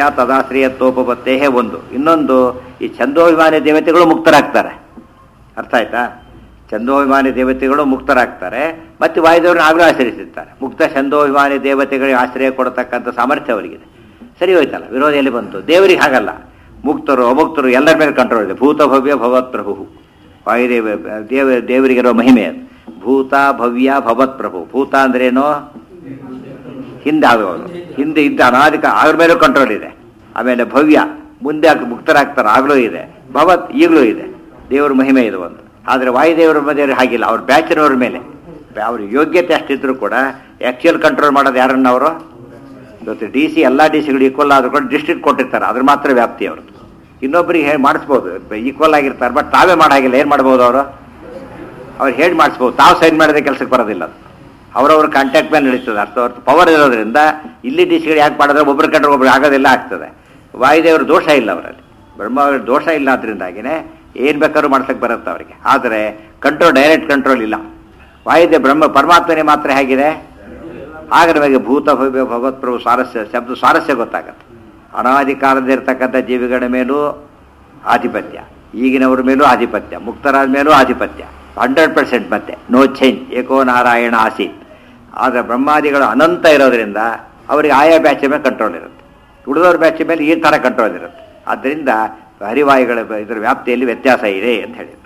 Speaker 1: ತದಾಶ್ರಯತ್ವೋಪತ್ತೇ ಒಂದು ಇನ್ನೊಂದು ಈ ಛಂದೋಭಿಮಾನಿ ದೇವತೆಗಳು ಮುಕ್ತರಾಗ್ತಾರೆ ಅರ್ಥ ಆಯ್ತಾ ಚಂದೋಭಿಮಾನಿ ದೇವತೆಗಳು ಮುಕ್ತರಾಗ್ತಾರೆ ಮತ್ತು ವಾಯುದೇವರನ್ನ ಆಗಲೂ ಆಶ್ರಯಿಸಿರ್ತಾರೆ ಮುಕ್ತ ಚಂದೋಭಿಮಾನಿ ದೇವತೆಗಳಿಗೆ ಆಶ್ರಯ ಕೊಡತಕ್ಕಂಥ ಸಾಮರ್ಥ್ಯ ಅವರಿಗಿದೆ ಸರಿ ಹೋಯ್ತಲ್ಲ ವಿರೋಧ ಎಲ್ಲಿ ಬಂತು ದೇವರಿಗೆ ಹಾಗಲ್ಲ ಮುಕ್ತರು ಅಮುಕ್ತರು ಎಲ್ಲರ ಮೇಲೆ ಕಂಟ್ರೋಲ್ ಇದೆ ಭೂತ ಭವ್ಯ ಭಗವತ್ ಪ್ರಭು ವಾಯುದೇವ ದೇವ ದೇವರಿಗಿರೋ ಮಹಿಮೆ ಅದು ಭೂತ ಭವ್ಯ ಭಗವತ್ ಪ್ರಭು ಭೂತ ಅಂದ್ರೇನು ಹಿಂದೆ ಆಗೋದು ಹಿಂದೆ ಇದ್ದ ಅನಾದಿಕ ಅವ್ರ ಮೇಲೂ ಕಂಟ್ರೋಲ್ ಇದೆ ಆಮೇಲೆ ಭವ್ಯ ಮುಂದೆ ಆಗ್- ಮುಕ್ತರಾಗ್ತಾರೆ ಆಗಲೂ ಇದೆ ಭಗವತ್ ಈಗಲೂ ಇದೆ ದೇವರ ಮಹಿಮೆ ಇದು ಒಂದು ಆದರೆ ವಾಯುದೇವರ ಮಧ್ಯೆ ಹಾಗಿಲ್ಲ ಅವ್ರ ಬ್ಯಾಚಿನವ್ರ ಮೇಲೆ ಅವ್ರ ಯೋಗ್ಯತೆ ಅಷ್ಟಿದ್ರು ಕೂಡ ಆ್ಯಕ್ಚುಯಲ್ ಕಂಟ್ರೋಲ್ ಮಾಡೋದು ಯಾರನ್ನ ಅವರು ಇವತ್ತು ಡಿ ಸಿ ಎಲ್ಲ ಡಿ ಸಿಗಳು ಈಕ್ವಲ್ ಆದ್ರೂ ಕೂಡ ಡಿಸ್ಟ್ರಿಕ್ಟ್ ಕೊಟ್ಟಿರ್ತಾರೆ ಅದ್ರ ಮಾತ್ರ ವ್ಯಾಪ್ತಿ ಅವ್ರದ್ದು ಇನ್ನೊಬ್ಬರಿಗೆ ಹೇಳಿ ಮಾಡಿಸ್ಬೋದು ಈಕ್ವಲ್ ಆಗಿರ್ತಾರೆ ಬಟ್ ತಾವೇ ಮಾಡಾಗಿಲ್ಲ ಏನು ಮಾಡ್ಬೋದು ಅವರು ಅವ್ರು ಹೇಳಿ ಮಾಡಿಸ್ಬೋದು ತಾವು ಸೈನ್ ಮಾಡಿದ್ರೆ ಕೆಲಸಕ್ಕೆ ಬರೋದಿಲ್ಲ ಅದು ಅವರವ್ರ ಕಾಂಟ್ಯಾಕ್ಟ್ ಮೇಲೆ ನಡೀತದೆ ಅರ್ಥ ಹೊರತು ಪವರ್ ಇರೋದ್ರಿಂದ ಇಲ್ಲಿ ಡಿ ಸಿಗಳು ಯಾಕೆ ಮಾಡಿದ್ರೆ ಒಬ್ಬರು ಕಂಡ್ರೆ ಒಬ್ರು ಆಗೋದಿಲ್ಲ ಆಗ್ತದೆ ವಾಯುದೇವ್ರ ದೋಷ ಇಲ್ಲ ಅವರಲ್ಲಿ ಬ್ರಹ್ಮ ಅವ್ರ ದೋಷ ಇಲ್ಲ ಅದರಿಂದಾಗಿನೇ ಏನು ಬೇಕಾದ್ರೂ ಮಾಡ್ಸಕ್ಕೆ ಬರುತ್ತೆ ಅವರಿಗೆ ಆದರೆ ಕಂಟ್ರೋಲ್ ಡೈರೆಕ್ಟ್ ಕಂಟ್ರೋಲ್ ಇಲ್ಲ ವಾಯುದೇವ ಬ್ರಹ್ಮ ಪರಮಾತ್ಮನೇ ಮಾತ್ರ ಹೇಗಿದೆ ಆಗ ನಮಗೆ ಭೂತ ಭವ್ಯ ಭಗವತ್ ಪ್ರಭು ಸ್ವಾರಸ್ಯ ಶಬ್ದ ಸ್ವಾರಸ್ಯ ಗೊತ್ತಾಗತ್ತೆ ಅನಾದಿ ಕಾಲದಿರ್ತಕ್ಕಂಥ ಜೀವಿಗಳ ಮೇಲೂ ಆಧಿಪತ್ಯ ಈಗಿನವ್ರ ಮೇಲೂ ಆಧಿಪತ್ಯ ಮುಕ್ತರಾದ ಮೇಲೂ ಆಧಿಪತ್ಯ ಹಂಡ್ರೆಡ್ ಪರ್ಸೆಂಟ್ ಮತ್ತೆ ನೋ ಚೇಂಜ್ ಏಕೋ ನಾರಾಯಣ ಆಸೀತ್ ಆದರೆ ಬ್ರಹ್ಮಾದಿಗಳು ಅನಂತ ಇರೋದ್ರಿಂದ ಅವರಿಗೆ ಆಯಾ ಬ್ಯಾಚ್ ಮೇಲೆ ಕಂಟ್ರೋಲ್ ಇರುತ್ತೆ ಉಳಿದವ್ರ ಬ್ಯಾಚ್ ಮೇಲೆ ಈ ಥರ ಕಂಟ್ರೋಲ್ ಇರುತ್ತೆ ಆದ್ದರಿಂದ ಹರಿವಾಯುಗಳ ಬ- ಇದರ ವ್ಯಾಪ್ತಿಯಲ್ಲಿ ವ್ಯತ್ಯಾಸ ಇದೆ ಅಂತ ಹೇಳಿದ್ರು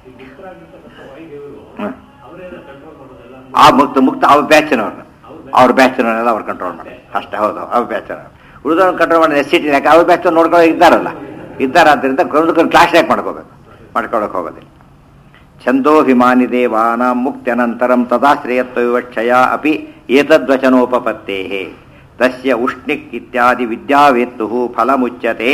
Speaker 1: ಹ್ಮ್. ಆ ಮುಕ್ತ ಮುಕ್ತ ಅವ್ರ ಬ್ಯಾಚಿನವ್ರನ್ನ ಅವ್ರ ಬ್ಯಾಚಿನವ್ರನ್ನೆಲ್ಲ ಅವ್ರು ಕಂಟ್ರೋಲ್ ಮಾಡಿ ಅಷ್ಟೇ ಹೌದು ಅವ್ರ ಬ್ಯಾಚಿನವ್ರು ಉಳಿದವ್ರನ್ನ ಕಂಟ್ರೋಲ್ ಮಾಡಿ ನೆಸಿಟಿ ಯಾಕೆ ಅವ್ರ ಬ್ಯಾಚ್ ನೋಡ್ಕೊಳ್ಳೋ ಇದ್ದಾರಲ್ಲ ಇದ್ದಾರಾದ್ರಿಂದ ಒಂದಕ್ಕೊಂದು ಕ್ಲಾಶ್ ಯಾಕೆ ಮಾಡ್ಕೋಬೇಕು ಮಾಡ್ಕೊಳಕ್ ಹೋಗೋದಿಲ್ಲ ಛಂದೋಭಿಮಾನಿ ದೇವಾನ ಮುಕ್ತ್ಯನಂತರಂ ತದಾಶ್ರಯತ್ವಕ್ಷಯ ಅಪಿ ಏತದ್ವಚನೋಪಪತ್ತೇ ತಸ್ಯ ಉಷ್ಣಿಕ್ ಇತ್ಯಾದಿ ವಿದ್ಯಾವೇತ್ತು ಫಲಮುಚ್ಯತೆ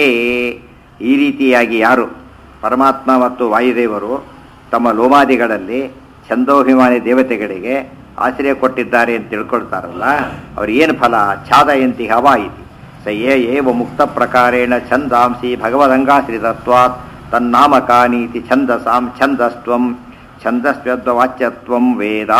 Speaker 1: ಈ ರೀತಿಯಾಗಿ ಯಾರು ಪರಮಾತ್ಮ ಮತ್ತು ವಾಯುದೇವರು ತಮ್ಮ ಲೋಮಾದಿಗಳಲ್ಲಿ ಛಂದೋಭಿಮಾನಿ ದೇವತೆಗಳಿಗೆ ಆಶ್ರಯ ಕೊಟ್ಟಿದ್ದಾರೆ ಅಂತ ತಿಳ್ಕೊಳ್ತಾರಲ್ಲ ಅವ್ರು ಏನು ಫಲ ಛಾದಯಂತಿ ಹವಾ ಇತಿ ಸ ಯೇ ಏವ ಮುಕ್ತ ಪ್ರಕಾರೇಣ ಛಂದಾಂಸಿ ಭಗವದಂಗಾಶ್ರಿತತ್ವಾತ್ ತನ್ನಾಮಕಾನೀತಿ ಛಂದಸಾಂ ಛಂದಸ್ತ್ವಂ ಛಂದಸ್ವ್ಯದ್ವಾಚ್ಯತ್ವಂ ವೇದ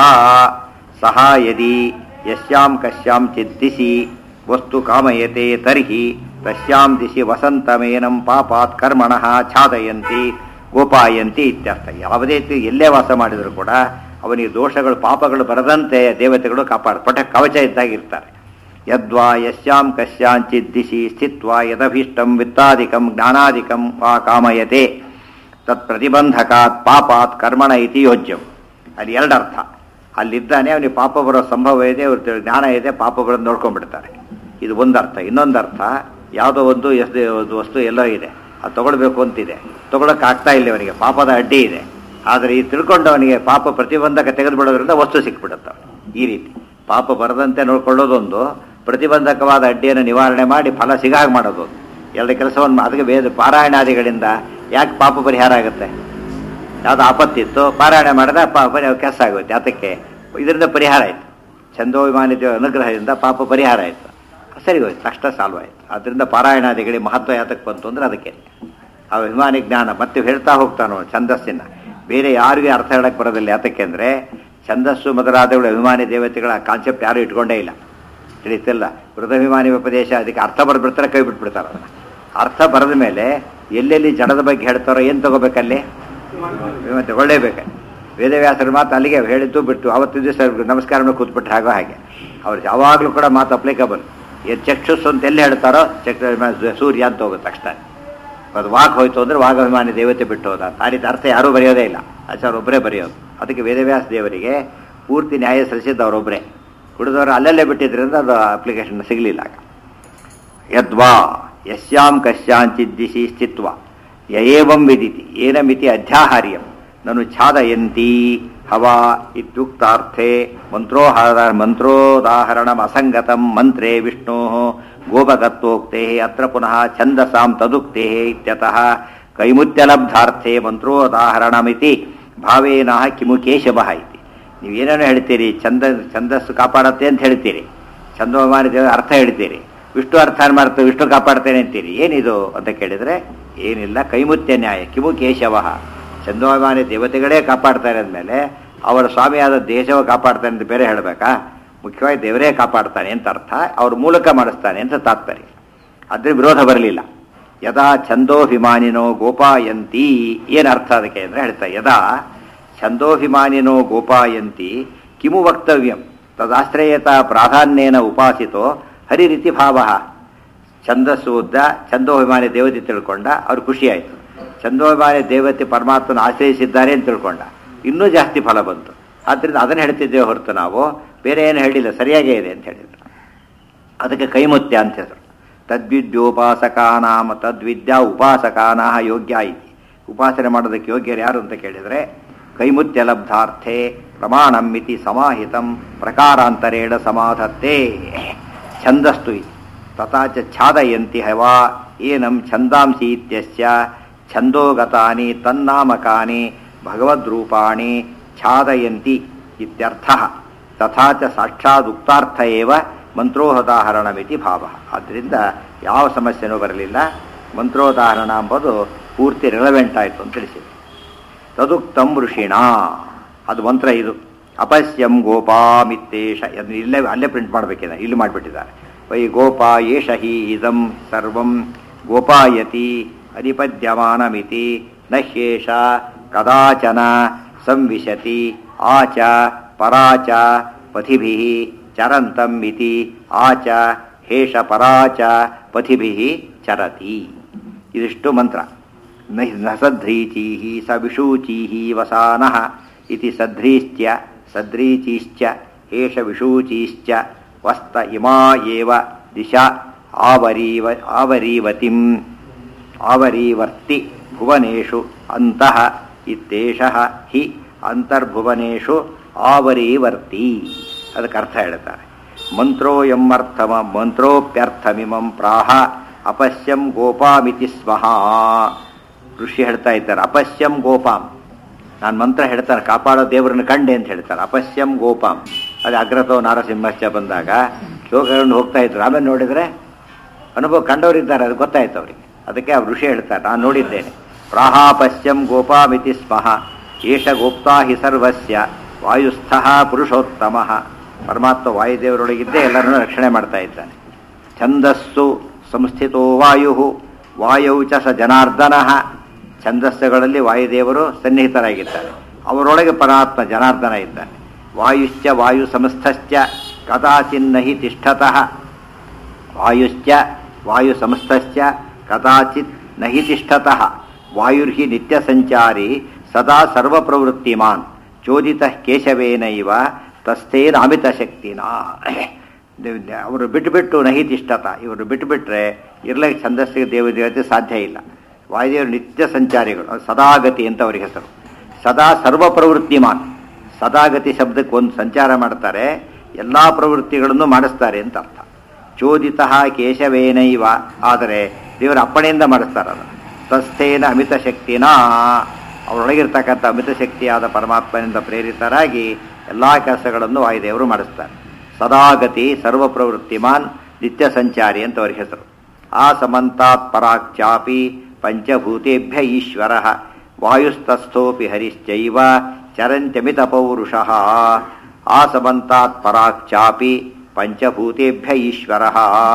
Speaker 1: ಸಹ ಯದಿ ಯಸ್ಯಾಂ ಕಸ್ಯಾಂ ಚಿದ್ದಿಸಿ ವಸ್ತು ಕಾಮಯತೆ ತರ್ಹಿ ತಸ್ಯಾಂ ದಿಶಿ ವಸಂತಮೇನಂ ಪಾಪಾತ್ ಕರ್ಮಣಃ ಛಾದಯಂತಿ ಗೋಪಾಯಂತಿ ಇತ್ಯರ್ಥ ಯಾವುದೇ ರೀತಿ ಎಲ್ಲೇ ವಾಸ ಮಾಡಿದರೂ ಕೂಡ ಅವನಿಗೆ ದೋಷಗಳು ಪಾಪಗಳು ಬರದಂತೆ ದೇವತೆಗಳು ಕಾಪಾಡ ಪಟ ಕವಚ ಇದ್ದಾಗಿರ್ತಾರೆ ಯದ್ವಾ ಯಸ್ಯಾಂ ಕಸ್ಯಾಂಚಿತ್ ದಿಶಿ ಸ್ಥಿತ್ವಾ ಯದಭೀಷ್ಟಂ ವಿತ್ತಾದಿಕಂ ಜ್ಞಾನಾದಿಕಂ ವಾ ಕಾಮಯತೆ ತತ್ ಪ್ರತಿಬಂಧಕಾತ್ ಪಾಪಾತ್ ಕರ್ಮಣ ಇತಿ ಯೋಜ್ಯಂ ಅಲ್ಲಿ ಎರಡರ್ಥ ಅಲ್ಲಿದ್ದಾನೆ ಅವನಿಗೆ ಪಾಪ ಬರೋ ಸಂಭವ ಇದೆ ಅವ್ರ ಜ್ಞಾನ ಇದೆ ಪಾಪ ಬರೋದು ನೋಡ್ಕೊಂಡ್ಬಿಡ್ತಾರೆ ಇದು ಒಂದರ್ಥ ಇನ್ನೊಂದರ್ಥ ಯಾವುದೋ ಒಂದು ಎಷ್ಟು ಒಂದು ವಸ್ತು ಎಲ್ಲೋ ಇದೆ ಅದು ತಗೊಳ್ಬೇಕು ಅಂತಿದೆ ತಗೊಳಕ್ಕೆ ಆಗ್ತಾ ಇಲ್ಲ ಅವನಿಗೆ ಪಾಪದ ಅಡ್ಡಿ ಇದೆ ಆದರೆ ಈ ತಿಳ್ಕೊಂಡವನಿಗೆ ಪಾಪ ಪ್ರತಿಬಂಧಕ ತೆಗೆದು ಬಿಡೋದ್ರಿಂದ ವಸ್ತು ಸಿಕ್ಬಿಡುತ್ತೆ ಅವ್ನಿಗೆ. ಈ ರೀತಿ ಪಾಪ ಬರದಂತೆ ನೋಡ್ಕೊಳ್ಳೋದೊಂದು ಪ್ರತಿಬಂಧಕವಾದ ಅಡ್ಡಿಯನ್ನು ನಿವಾರಣೆ ಮಾಡಿ ಫಲ ಸಿಗಾಗ ಮಾಡೋದು ಎರಡು ಕೆಲಸವನ್ನು ಅದಕ್ಕೆ ವೇದ ಪಾರಾಯಣಾದಿಗಳಿಂದ ಯಾಕೆ ಪಾಪ ಪರಿಹಾರ ಆಗುತ್ತೆ ಯಾವುದು ಆಪತ್ತಿತ್ತು ಪಾರಾಯಣ ಮಾಡಿದ್ರೆ ಪಾಪ ಕೆಲಸ ಆಗುತ್ತೆ ಅದಕ್ಕೆ ಇದರಿಂದ ಪರಿಹಾರ ಆಯಿತು ಚಂದೋಭಿಮಾನಿ ದೇವ ಅನುಗ್ರಹದಿಂದ ಪಾಪ ಪರಿಹಾರ ಆಯಿತು ಸರಿ ಹೋಯ್ತು ಅಷ್ಟ ಸಾಲ್ವ್ ಆಯಿತು ಅದರಿಂದ ಪಾರಾಯಣಾದಿಗಳಿಗೆ ಮಹತ್ವ ಯಾತಕ್ಕೆ ಬಂತು ಅಂದರೆ ಅದಕ್ಕೆ ಆ ಅಭಿಮಾನಿ ಜ್ಞಾನ ಮತ್ತೆ ಹೇಳ್ತಾ ಹೋಗ್ತಾನೋ ಛಂದಸ್ಸಿನ ಬೇರೆ ಯಾರಿಗೂ ಅರ್ಥ ಹೇಳಕ್ಕೆ ಬರೋದಿಲ್ಲ ಯಾತಕ್ಕೆ ಅಂದರೆ ಛಂದಸ್ಸು ಮೊದಲಾದವುಗಳು ಅಭಿಮಾನಿ ದೇವತೆಗಳ ಕಾನ್ಸೆಪ್ಟ್ ಯಾರು ಇಟ್ಕೊಂಡೇ ಇಲ್ಲ ತಿಳಿತಿಲ್ಲ ಮೃತಾಭಿಮಾನಿ ಉಪದೇಶ ಅದಕ್ಕೆ ಅರ್ಥ ಬರೆದ್ಬಿಡ್ತಾರೆ ಕೈ ಬಿಟ್ಬಿಡ್ತಾರೆ ಅದನ್ನು ಅರ್ಥ ಬರೆದ ಮೇಲೆ ಎಲ್ಲೆಲ್ಲಿ ಜಡದ ಬಗ್ಗೆ ಹೇಳ್ತಾರೋ ಏನು ತಗೋಬೇಕಲ್ಲಿ ಮತ್ತೆ ತಗೊಳ್ಳೇಬೇಕು ವೇದವ್ಯಾಸರ ಮಾತು ಅಲ್ಲಿಗೆ ಹೇಳಿದ್ದು ಬಿಟ್ಟು ಅವತ್ತು ದಿವಸ ನಮಸ್ಕಾರ ಮಾಡಿ ಕೂತ್ಬಿಟ್ರೆ ಆಗೋ ಹಾಗೆ ಅವ್ರು ಯಾವಾಗಲೂ ಕೂಡ ಮಾತು ಅಪ್ಲಿಕಬಲ್ ಏನು ಚಕ್ಷುಸ್ ಅಂತ ಎಲ್ಲಿ ಹೇಳ್ತಾರೋ ಚಕ್ಷ ಸೂರ್ಯ ಅಂತ ಹೋಗುತ್ತೆ ತಕ್ಷಣ ಅದು ವಾಕ್ ಹೋಯ್ತು ಅಂದರೆ ವಾಗಾಭಿಮಾನಿ ದೇವತೆ ಬಿಟ್ಟು ಹೋದ ಆ ರೀತಿ ಅರ್ಥ ಯಾರೂ ಬರೆಯೋದೇ ಇಲ್ಲ ಆಚಾರ ಒಬ್ಬರೇ ಬರೆಯೋದು ಅದಕ್ಕೆ ವೇದವ್ಯಾಸ ದೇವರಿಗೆ ಪೂರ್ತಿ ನ್ಯಾಯ ಸಲ್ಲಿಸಿದ್ದು ಅವರೊಬ್ಬರೇ ಉಳಿದವರು ಅಲ್ಲಲ್ಲೇ ಬಿಟ್ಟಿದ್ರಿಂದ ಅದು ಅಪ್ಲಿಕೇಶನ್ ಸಿಗಲಿಲ್ಲ ಆಗ ಯದ್ವಾ ಯಸ್ಯಾಂ ಕಶ್ಯಾಂಚಿದ್ದಿಶಿ ಸ್ಥಿತ್ವ ಯಯೇವಂ ವಿದಿತಿ ಏನಮಿತಿ ಅಧ್ಯಾಹಾರ್ಯಂ ನನು ಛಾದಯಂತಿ ಹವಾ ಇತ್ಯುಕ್ತಾರ್ಥೆ ಮಂತ್ರೋಹಾರ ಮಂತ್ರೋದಾಹರಣಂ ಅಸಂಗತಂ ಮಂತ್ರೇ ವಿಷ್ಣೋ ಗೋಪಕತ್ವೋಕ್ತೆ ಅತ್ರ ಪುನಃ ಛಂದಸಾಂ ತದುಕ್ತೆ ಇತ್ಯತಃ ಕೈಮುತ್ಯಲಬ್ಧಾರ್ಥೆ ಮಂತ್ರೋದಾಹರಣಮಿತಿ ಭಾವೇನ ಕಿಮು ಕೇಶವಃ ಇತಿ ನೀವೇನೇನೋ ಹೇಳ್ತೀರಿ ಛಂದ ಛಂದಸ್ಸು ಕಾಪಾಡತ್ತೆ ಅಂತ ಹೇಳ್ತೀರಿ ಛಂದೋಮಾನಿ ದೇವ ಅರ್ಥ ಹೇಳ್ತೀರಿ ವಿಷ್ಣು ಅರ್ಥ ಮಾಡ್ತೇವೆ ವಿಷ್ಣು ಕಾಪಾಡ್ತೇನೆ ಅಂತೀರಿ ಏನಿದು ಅಂತ ಕೇಳಿದರೆ ಏನಿಲ್ಲ ಕೈಮುತ್ಯ ನ್ಯಾಯ ಕಿಮು ಕೇಶವ ಚಂದೋಭಿಮಾನಿ ದೇವತೆಗಳೇ ಕಾಪಾಡ್ತಾರೆ ಅಂದಮೇಲೆ ಅವರ ಸ್ವಾಮಿಯಾದ ದೇಶವ ಕಾಪಾಡ್ತಾನೆ ಅಂತ ಬೇರೆ ಹೇಳಬೇಕಾ ಮುಖ್ಯವಾಗಿ ದೇವರೇ ಕಾಪಾಡ್ತಾನೆ ಅಂತ ಅರ್ಥ ಅವ್ರ ಮೂಲಕ ಮಾಡಿಸ್ತಾನೆ ಅಂತ ತಾತ್ಪರ್ಯ ಅದ್ರ ವಿರೋಧ ಬರಲಿಲ್ಲ ಯದಾ ಛಂದೋಭಿಮಾನಿನೋ ಗೋಪಾಯಂತಿ ಏನು ಅರ್ಥ ಅದಕ್ಕೆ ಅಂದರೆ ಹೇಳ್ತಾರೆ ಯದಾ ಛಂದೋಭಿಮಾನಿನೋ ಗೋಪಾಯಂತಿ ಕಿಮು ವಕ್ತವ್ಯಂ ತದಾಶ್ರಯತಾ ಪ್ರಾಧಾನ್ಯೇನ ಉಪಾಸಿತೋ ಹರಿರಿತಿ ಭಾವ ಛಂದಸ್ಸು ಉದ್ದ ಛಂದೋಭಿಮಾನಿ ದೇವತೆ ತಿಳ್ಕೊಂಡ ಅವ್ರು ಖುಷಿಯಾಯಿತು ಛಂದೋಭಿಮಾನಿ ದೇವತೆ ಪರಮಾತ್ಮನ ಆಶ್ರಯಿಸಿದ್ದಾರೆ ಅಂತ ತಿಳ್ಕೊಂಡ ಇನ್ನೂ ಜಾಸ್ತಿ ಫಲ ಬಂತು ಆದ್ದರಿಂದ ಅದನ್ನು ಹೇಳ್ತಿದ್ದೇವೆ ಹೊರತು ನಾವು ಬೇರೆ ಏನು ಹೇಳಿಲ್ಲ ಸರಿಯಾಗೇ ಇದೆ ಅಂತ ಹೇಳಿದ್ರು ಅದಕ್ಕೆ ಕೈಮುತ್ಯ ಅಂತ ಹೆಸರು ತದ್ವಿದ್ಯೋಪಾಸಕಾನಾಮ ತದ್ವಿದ್ಯಾ ಉಪಾಸಕಾನಾ ಯೋಗ್ಯ ಇತಿ ಉಪಾಸನೆ ಮಾಡೋದಕ್ಕೆ ಯೋಗ್ಯರು ಯಾರು ಅಂತ ಕೇಳಿದರೆ ಕೈಮುತ್ಯ ಲಬ್ಧಾರ್ಥೆ ಪ್ರಮಾಣಂ ಇತಿ ಸಮಾಹಿತಂ ಪ್ರಕಾರಾಂತರೇಣ ಸಮಾಧತ್ತೆ ಛಂದಸ್ತು ಇತಿ ತಥಾ ಚ ಛಾದಯಂತಿ ಹವಾ ಏನಂ ಛಂದಾಂಸಿ ಇತ್ಯಸ್ಯ ಛಂದೋಗತಾನಿ ತನ್ನಾಮಕಾನಿ ಭಗವದ್ರೂಪಾಣಿ ಛಾದಯಂತಿ ಇತ್ಯರ್ಥಃ ತಥಾ ಚ ಸಾಕ್ಷಾತ್ ಉಕ್ತಾರ್ಥ ಏವ ಮಂತ್ರೋದಾಹರಣಮಿತಿ ಭಾವ ಆದ್ದರಿಂದ ಯಾವ ಸಮಸ್ಯೆನೂ ಬರಲಿಲ್ಲ ಮಂತ್ರೋದಾಹರಣ ಎಂಬುದು ಪೂರ್ತಿ ರಿಲವೆಂಟ್ ಆಯಿತು ಅಂತ ತಿಳಿಸಿದೆ ತದುಕ್ತಂ ಋಷಿಣ ಅದು ಮಂತ್ರ ಇದು ಅಪಶ್ಯಂ ಗೋಪಾಮಿತ್ತೇಷ ಅದನ್ನ ಇಲ್ಲೇ ಅಲ್ಲೇ ಪ್ರಿಂಟ್ ಮಾಡಬೇಕಿದೆ ಇಲ್ಲಿ ಮಾಡಿಬಿಟ್ಟಿದ್ದಾರೆ ವೈ ಗೋಪಾ ಏಷ ಹಿ ಇದಂ ಸರ್ವಂ ಗೋಪಾಯತಿ ಅಧಿಪದ್ಯಮಾನಮಿತಿ ನ ಹ್ಯೇಷ ಕದಾಚನ ಸಂವಿಶತಿ ಆಚ ಪರಾಚ ಪಥಿಭಿ ಚರಂತಂ ಇತಿ ಆಚ ಹೇಷ ಪರಾಚ ಪಥಿಭಿ ಚರತಿ ಇದಿಷ್ಟು ಮಂತ್ರ ನ ಸಧ್ರೀಚೀ ಸ ವಿಷೂಚೀ ವಸಾನಃ ಇತಿ ಸಧ್ರೀಶ್ಚ್ಯ ಸದ್ರೀಚೀಶ್ಚ ಏಷ ವಿಷೂಚೀಶ್ಚ ವಸ್ತ ಇಮಾ ಏವ ದಿಶಾ ಆವರೀವ ಆವರೀವತಿಂ ಆವರೀವರ್ತಿ ಭುವನೇಷು ಅಂತಃ ಇತ್ತೇಷಃ ಹಿ ಅಂತರ್ಭುವನೇಷು ಆವರೀವರ್ತಿ ಅದಕ್ಕೆ ಅರ್ಥ ಹೇಳ್ತಾರೆ ಮಂತ್ರೋಯಮ್ಮರ್ಥಮ ಮಂತ್ರೋಪ್ಯರ್ಥಮಿಮಂ ಪ್ರಾಹ ಅಪಶ್ಯಂ ಗೋಪಾಮಿತಿ ಸ್ವಹ ಋಷಿ ಹೇಳ್ತಾ ಇದ್ದಾರೆ ಅಪಶ್ಯಂ ಗೋಪಾಂ ನಾನು ಮಂತ್ರ ಹೇಳ್ತಾರೆ ಕಾಪಾಡೋ ದೇವರನ್ನು ಕಂಡೆ ಅಂತ ಹೇಳ್ತಾರೆ ಅಪಶ್ಯಂ ಗೋಪಾಂ ಅದು ಅಗ್ರತೋ ನಾರಸಿಂಹಶ್ಚ ಬಂದಾಗ ಶ್ಲೋಕಗಳನ್ನು ಹೋಗ್ತಾ ಇದ್ರು ಆಮೇಲೆ ನೋಡಿದರೆ ಅನುಭವ ಕಂಡವರಿದ್ದಾರೆ ಅದು ಗೊತ್ತಾಯ್ತು ಅವರಿಗೆ ಅದಕ್ಕೆ ಆ ಋಷಿ ಹೇಳ್ತಾರೆ ನಾನು ನೋಡಿದ್ದೇನೆ ಪ್ರಾಹಾಪಶ್ಯಂ ಗೋಪಾಮಿತಿ ಸ್ಮಃ ಏಷ ಗೋಪ್ತಾ ಹಿ ಸರ್ವಸ್ಯ ವಾಯುಸ್ಥಃ ಪುರುಷೋತ್ತಮ ಪರಮಾತ್ಮ ವಾಯುದೇವರೊಳಗಿದ್ದೇ ಎಲ್ಲರನ್ನೂ ರಕ್ಷಣೆ ಮಾಡ್ತಾ ಇದ್ದಾನೆ ಛಂದಸ್ಸು ಸಂಸ್ಥಿತೋ ವಾಯು ವಾಯೌ ಚ ಸ ಜನಾರ್ದನ ಛಂದಸ್ಸುಗಳಲ್ಲಿ ವಾಯುದೇವರು ಸನ್ನಿಹಿತರಾಗಿದ್ದಾರೆ ಅವರೊಳಗೆ ಪರಮಾತ್ಮ ಜನಾರ್ದನ ಇದ್ದಾನೆ ವಾಯುಶ್ಚ ವಾಯು ಸಂಸ್ಥಶ್ಚ ಕದಾಚಿನ್ನಹಿ ತಿಷ್ಠತಃ ವಾಯುಶ್ಚ ವಾಯು ಸಂಸ್ಥಶ್ಚ ಕದಾಚಿತ್ ನಹಿ ತಿಷ್ಠತಃ ವಾಯುರ್ಹಿ ನಿತ್ಯ ಸಂಚಾರಿ ಸದಾ ಸರ್ವಪ್ರವೃತ್ತಿಮಾನ್ ಚೋದಿತ ಕೇಶವೇನೈವ ತಸ್ಥೇನ ಅಮಿತ ಶಕ್ತಿನ ಅವರು ಬಿಟ್ಟುಬಿಟ್ಟು ನಹಿ ತಿಷ್ಠತ ಇವರು ಬಿಟ್ಟುಬಿಟ್ರೆ ಇರ್ಲಿಕ್ಕೆ ಛಂದಸ್ಸಿಗೆ ದೇವ ದೇವತೆ ಸಾಧ್ಯ ಇಲ್ಲ ವಾಯುದೇವರು ನಿತ್ಯ ಸಂಚಾರಿಗಳು ಅದು ಸದಾಗತಿ ಅಂತ ಅವರಿಗೆ ಹೆಸರು ಸದಾ ಸರ್ವ ಪ್ರವೃತ್ತಿಮಾನ್ ಸದಾಗತಿ ಶಬ್ದಕ್ಕೆ ಒಂದು ಸಂಚಾರ ಮಾಡ್ತಾರೆ ಎಲ್ಲ ಪ್ರವೃತ್ತಿಗಳನ್ನು ಮಾಡಿಸ್ತಾರೆ ಅಂತ ಅರ್ಥ ಚೋದಿತ ಕೇಶವೇನೈವ ಆದರೆ ದೇವರ ಅಪ್ಪಣೆಯಿಂದ ಮಾಡಿಸ್ತಾರೆ ಅದನ್ನು ತಸ್ಥೇನ ಅಮಿತ ಶಕ್ತಿನ ಅವರೊಳಗಿರ್ತಕ್ಕಂಥ ಅಮಿತ ಶಕ್ತಿಯಾದ ಪರಮಾತ್ಮನಿಂದ ಪ್ರೇರಿತರಾಗಿ ಎಲ್ಲ ಕೆಲಸಗಳನ್ನು ವಾಯುದೇವರು ಮಾಡಿಸ್ತಾರೆ ಸದಾಗತಿ ಸರ್ವ ಪ್ರವೃತ್ತಿಮಾನ್ ನಿತ್ಯ ಸಂಚಾರಿ ಅಂತ ಅವ್ರ ಹೆಸರು ಆ ಸಮಂತಾತ್ ಪರಾಕ್ಚಾಪಿ ಪಂಚಭೂತೇಭ್ಯ ಈಶ್ವರ ವಾಯುಸ್ತಸ್ಥೋಪಿ ಹರಿಶ್ಚೈವ ಚರಂತ್ಯಮಿತ ಪೌರುಷಃ ಆ ಸಮಂತಾತ್ ಪರಾಕ್ಚಾಪಿ ಪಂಚಭೂತೇಭ್ಯ ಈಶ್ವರ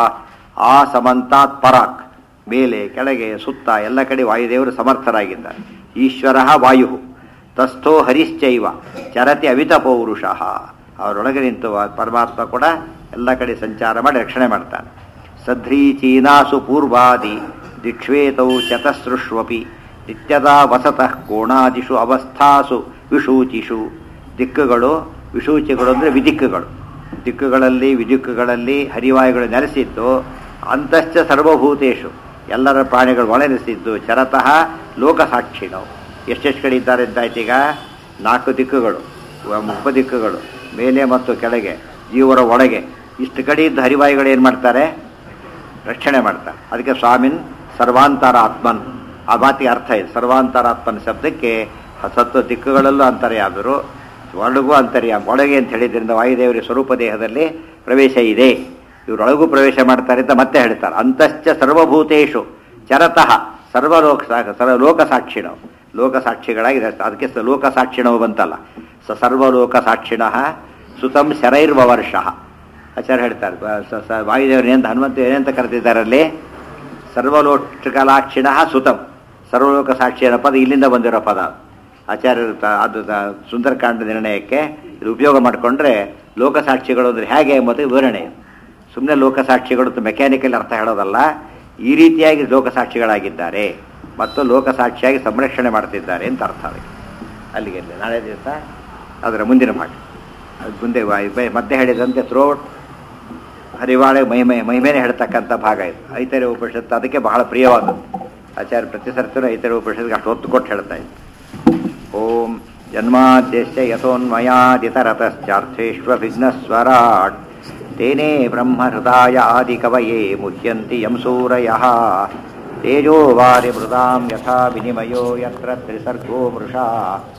Speaker 1: ಆ ಸಮಂತಾತ್ ಪರಾಕ್ ಮೇಲೆ ಕೆಳಗೆ ಸುತ್ತ ಎಲ್ಲ ಕಡೆ ವಾಯುದೇವರು ಸಮರ್ಥರಾಗಿದ್ದಾರೆ ಈಶ್ವರ ವಾಯು ತಸ್ಥೋ ಹರಿಶ್ಚೈವ ಚರತಿ ಅವಿತ ಪೌರುಷಃ ಅವರೊಳಗೆ ನಿಂತು ಪರಮಾತ್ಮ ಕೂಡ ಎಲ್ಲ ಕಡೆ ಸಂಚಾರ ಮಾಡಿ ರಕ್ಷಣೆ ಮಾಡ್ತಾನೆ ಸಧ್ರೀಚೀನಾಸು ಪೂರ್ವಾದಿ ದಿಕ್ಷ್ವೇತೌ ಚತಸೃಷ್ವಪಿ ನಿತ್ಯದಾ ವಸತಃ ಕೋಣಾದಿಷು ಅವಸ್ಥಾಸು ವಿಷೂಚಿಷು ದಿಕ್ಕುಗಳು ವಿಷೂಚಿಗಳು ಅಂದರೆ ವಿದಿಕ್ಕುಗಳು ದಿಕ್ಕುಗಳಲ್ಲಿ ವಿದಿಕ್ಕುಗಳಲ್ಲಿ ಹರಿವಾಯುಗಳು ನೆಲೆಸಿದ್ದು ಅಂತಶ್ಚ ಸರ್ವಭೂತೇಶು ಎಲ್ಲರ ಪ್ರಾಣಿಗಳು ಒಳನೆಲೆಸಿದ್ದು ಚರತಃ ಲೋಕಸಾಕ್ಷಿಣವು ಎಷ್ಟೆಷ್ಟು ಕಡೆ ಇದ್ದಾರೆ ಅಂತಾಯ್ತು ಈಗ ನಾಲ್ಕು ದಿಕ್ಕುಗಳು ಮುಪ್ಪ ದಿಕ್ಕುಗಳು ಮೇಲೆ ಮತ್ತು ಕೆಳಗೆ ಜೀವರ ಒಳಗೆ ಇಷ್ಟು ಕಡೆ ಇದ್ದ ಹರಿವಾಯುಗಳು ಏನು ಮಾಡ್ತಾರೆ ರಕ್ಷಣೆ ಮಾಡ್ತಾರೆ ಅದಕ್ಕೆ ಸ್ವಾಮಿನ್ ಸರ್ವಾಂತರ ಆತ್ಮನ್ ಆ ಮಾತಿಗೆ ಅರ್ಥ ಇದೆ ಸರ್ವಾಂತರಾತ್ಮನ ಶಬ್ದಕ್ಕೆ ಸತ್ವ ದಿಕ್ಕುಗಳಲ್ಲೂ ಅಂತರ್ಯಾದರು ಒಳಗೂ ಅಂತರ್ಯಾಮ ಒಳಗೆ ಅಂತ ಹೇಳಿದ್ರಿಂದ ವಾಯುದೇವರ ಸ್ವರೂಪ ದೇಹದಲ್ಲಿ ಪ್ರವೇಶ ಇದೆ ಇವರೊಳಗೂ ಪ್ರವೇಶ ಮಾಡ್ತಾರೆ ಅಂತ ಮತ್ತೆ ಹೇಳ್ತಾರೆ ಅಂತಶ್ಚ ಸರ್ವಭೂತೇಶು ಚರತಃ ಸರ್ವಲೋಕ ಸರ್ವ ಲೋಕಸಾಕ್ಷಿಣವು ಲೋಕಸಾಕ್ಷಿಗಳಾಗಿದೆ ಅದಕ್ಕೆ ಸ ಲೋಕಸಾಕ್ಷಿಣವು ಬಂತಲ್ಲ ಸ ಸರ್ವಲೋಕ ಸಾಕ್ಷಿಣ ಸುತಂ ಶರೈರ್ವರ್ಷ ಆಚಾರ್ಯ ಹೇಳ್ತಾರೆ ಸ- ಸ- ವಾಯುದೇವರು ಏನಂತ ಹನುಮಂತ ಏನಂತ ಕರೆದಿದ್ದಾರೆ ಅಲ್ಲಿ ಸರ್ವಲೋಕಲಾಕ್ಷಿಣ ಸುತಂ ಸರ್ವಲೋಕ ಸಾಕ್ಷಿಯನ ಪದ ಇಲ್ಲಿಂದ ಬಂದಿರೋ ಪದ ಆಚಾರ್ಯರು ತ- ಅದು ತ- ಸುಂದರಕಾಂಡ ನಿರ್ಣಯಕ್ಕೆ ಇದು ಉಪಯೋಗ ಮಾಡಿಕೊಂಡ್ರೆ ಲೋಕಸಾಕ್ಷಿಗಳು ಅಂದ್ರೆ ಹೇಗೆ ಎಂಬುದು ವಿವರಣೆ ಸುಮ್ಮನೆ ಲೋಕಸಾಕ್ಷಿಗಳು ಮೆಕ್ಯಾನಿಕಲ್ ಅರ್ಥ ಹೇಳೋದಲ್ಲ ಈ ರೀತಿಯಾಗಿ ಲೋಕಸಾಕ್ಷಿಗಳಾಗಿದ್ದಾರೆ ಮತ್ತು ಲೋಕಸಾಕ್ಷಿಯಾಗಿ ಸಂರಕ್ಷಣೆ ಮಾಡ್ತಿದ್ದಾರೆ ಅಂತ ಅರ್ಥ ಅದಕ್ಕೆ ಅಲ್ಲಿಗೆ ಇರ್ಲಿ. ನಾಳೆ ದಿವಸ ಅದರ ಮುಂದಿನ ಭಾಗ ಅದು ಮುಂದೆ ವ- ಬೆ- ಮತ್ತೆ ಹೇಳಿದಂತೆ ಥ್ರೋಟ್ ಹರಿವಾಳೆ ಮಹಿಮೆ ಮಹಿಮೆನೇ ಹೇಳ್ತಕ್ಕಂಥ ಭಾಗ ಇದು ಐತರೆ ಉಪನಿಷತ್ತು ಅದಕ್ಕೆ ಬಹಳ ಪ್ರಿಯವಾದದ್ದು ಆಚಾರ್ಯ ಪ್ರತಿ ಸರ್ತಿನೂ ಐತರೆ ಉಪನಿಷತ್ಗೆ ಅಷ್ಟು ಹೊತ್ತು ಕೊಟ್ಟು ಹೇಳ್ತಾ ಇತ್ತು ಓಂ ಜನ್ಮಾದ್ಯಶ್ಚ ಯಥೋನ್ಮಯಾದಿತರತಶ್ಚಾರ್ಥೇಷ್ವಭಿಘ್ನಸ್ವರಾಟ್ ತೇನೇ ಬ್ರಹ್ಮಹೃದಾಯ ಆದಿಕವಯೇ ಮುಹ್ಯಂತಿ ಯಂ ಸೂರಯಃ ತೇಜೋ ವಾರಿ ಮೃದಾಂ ಯಥಾ ವಿನಿಮಯೋ ಯತ್ರ ತ್ರಿಸರ್ಗೋ ಮೃಷಾ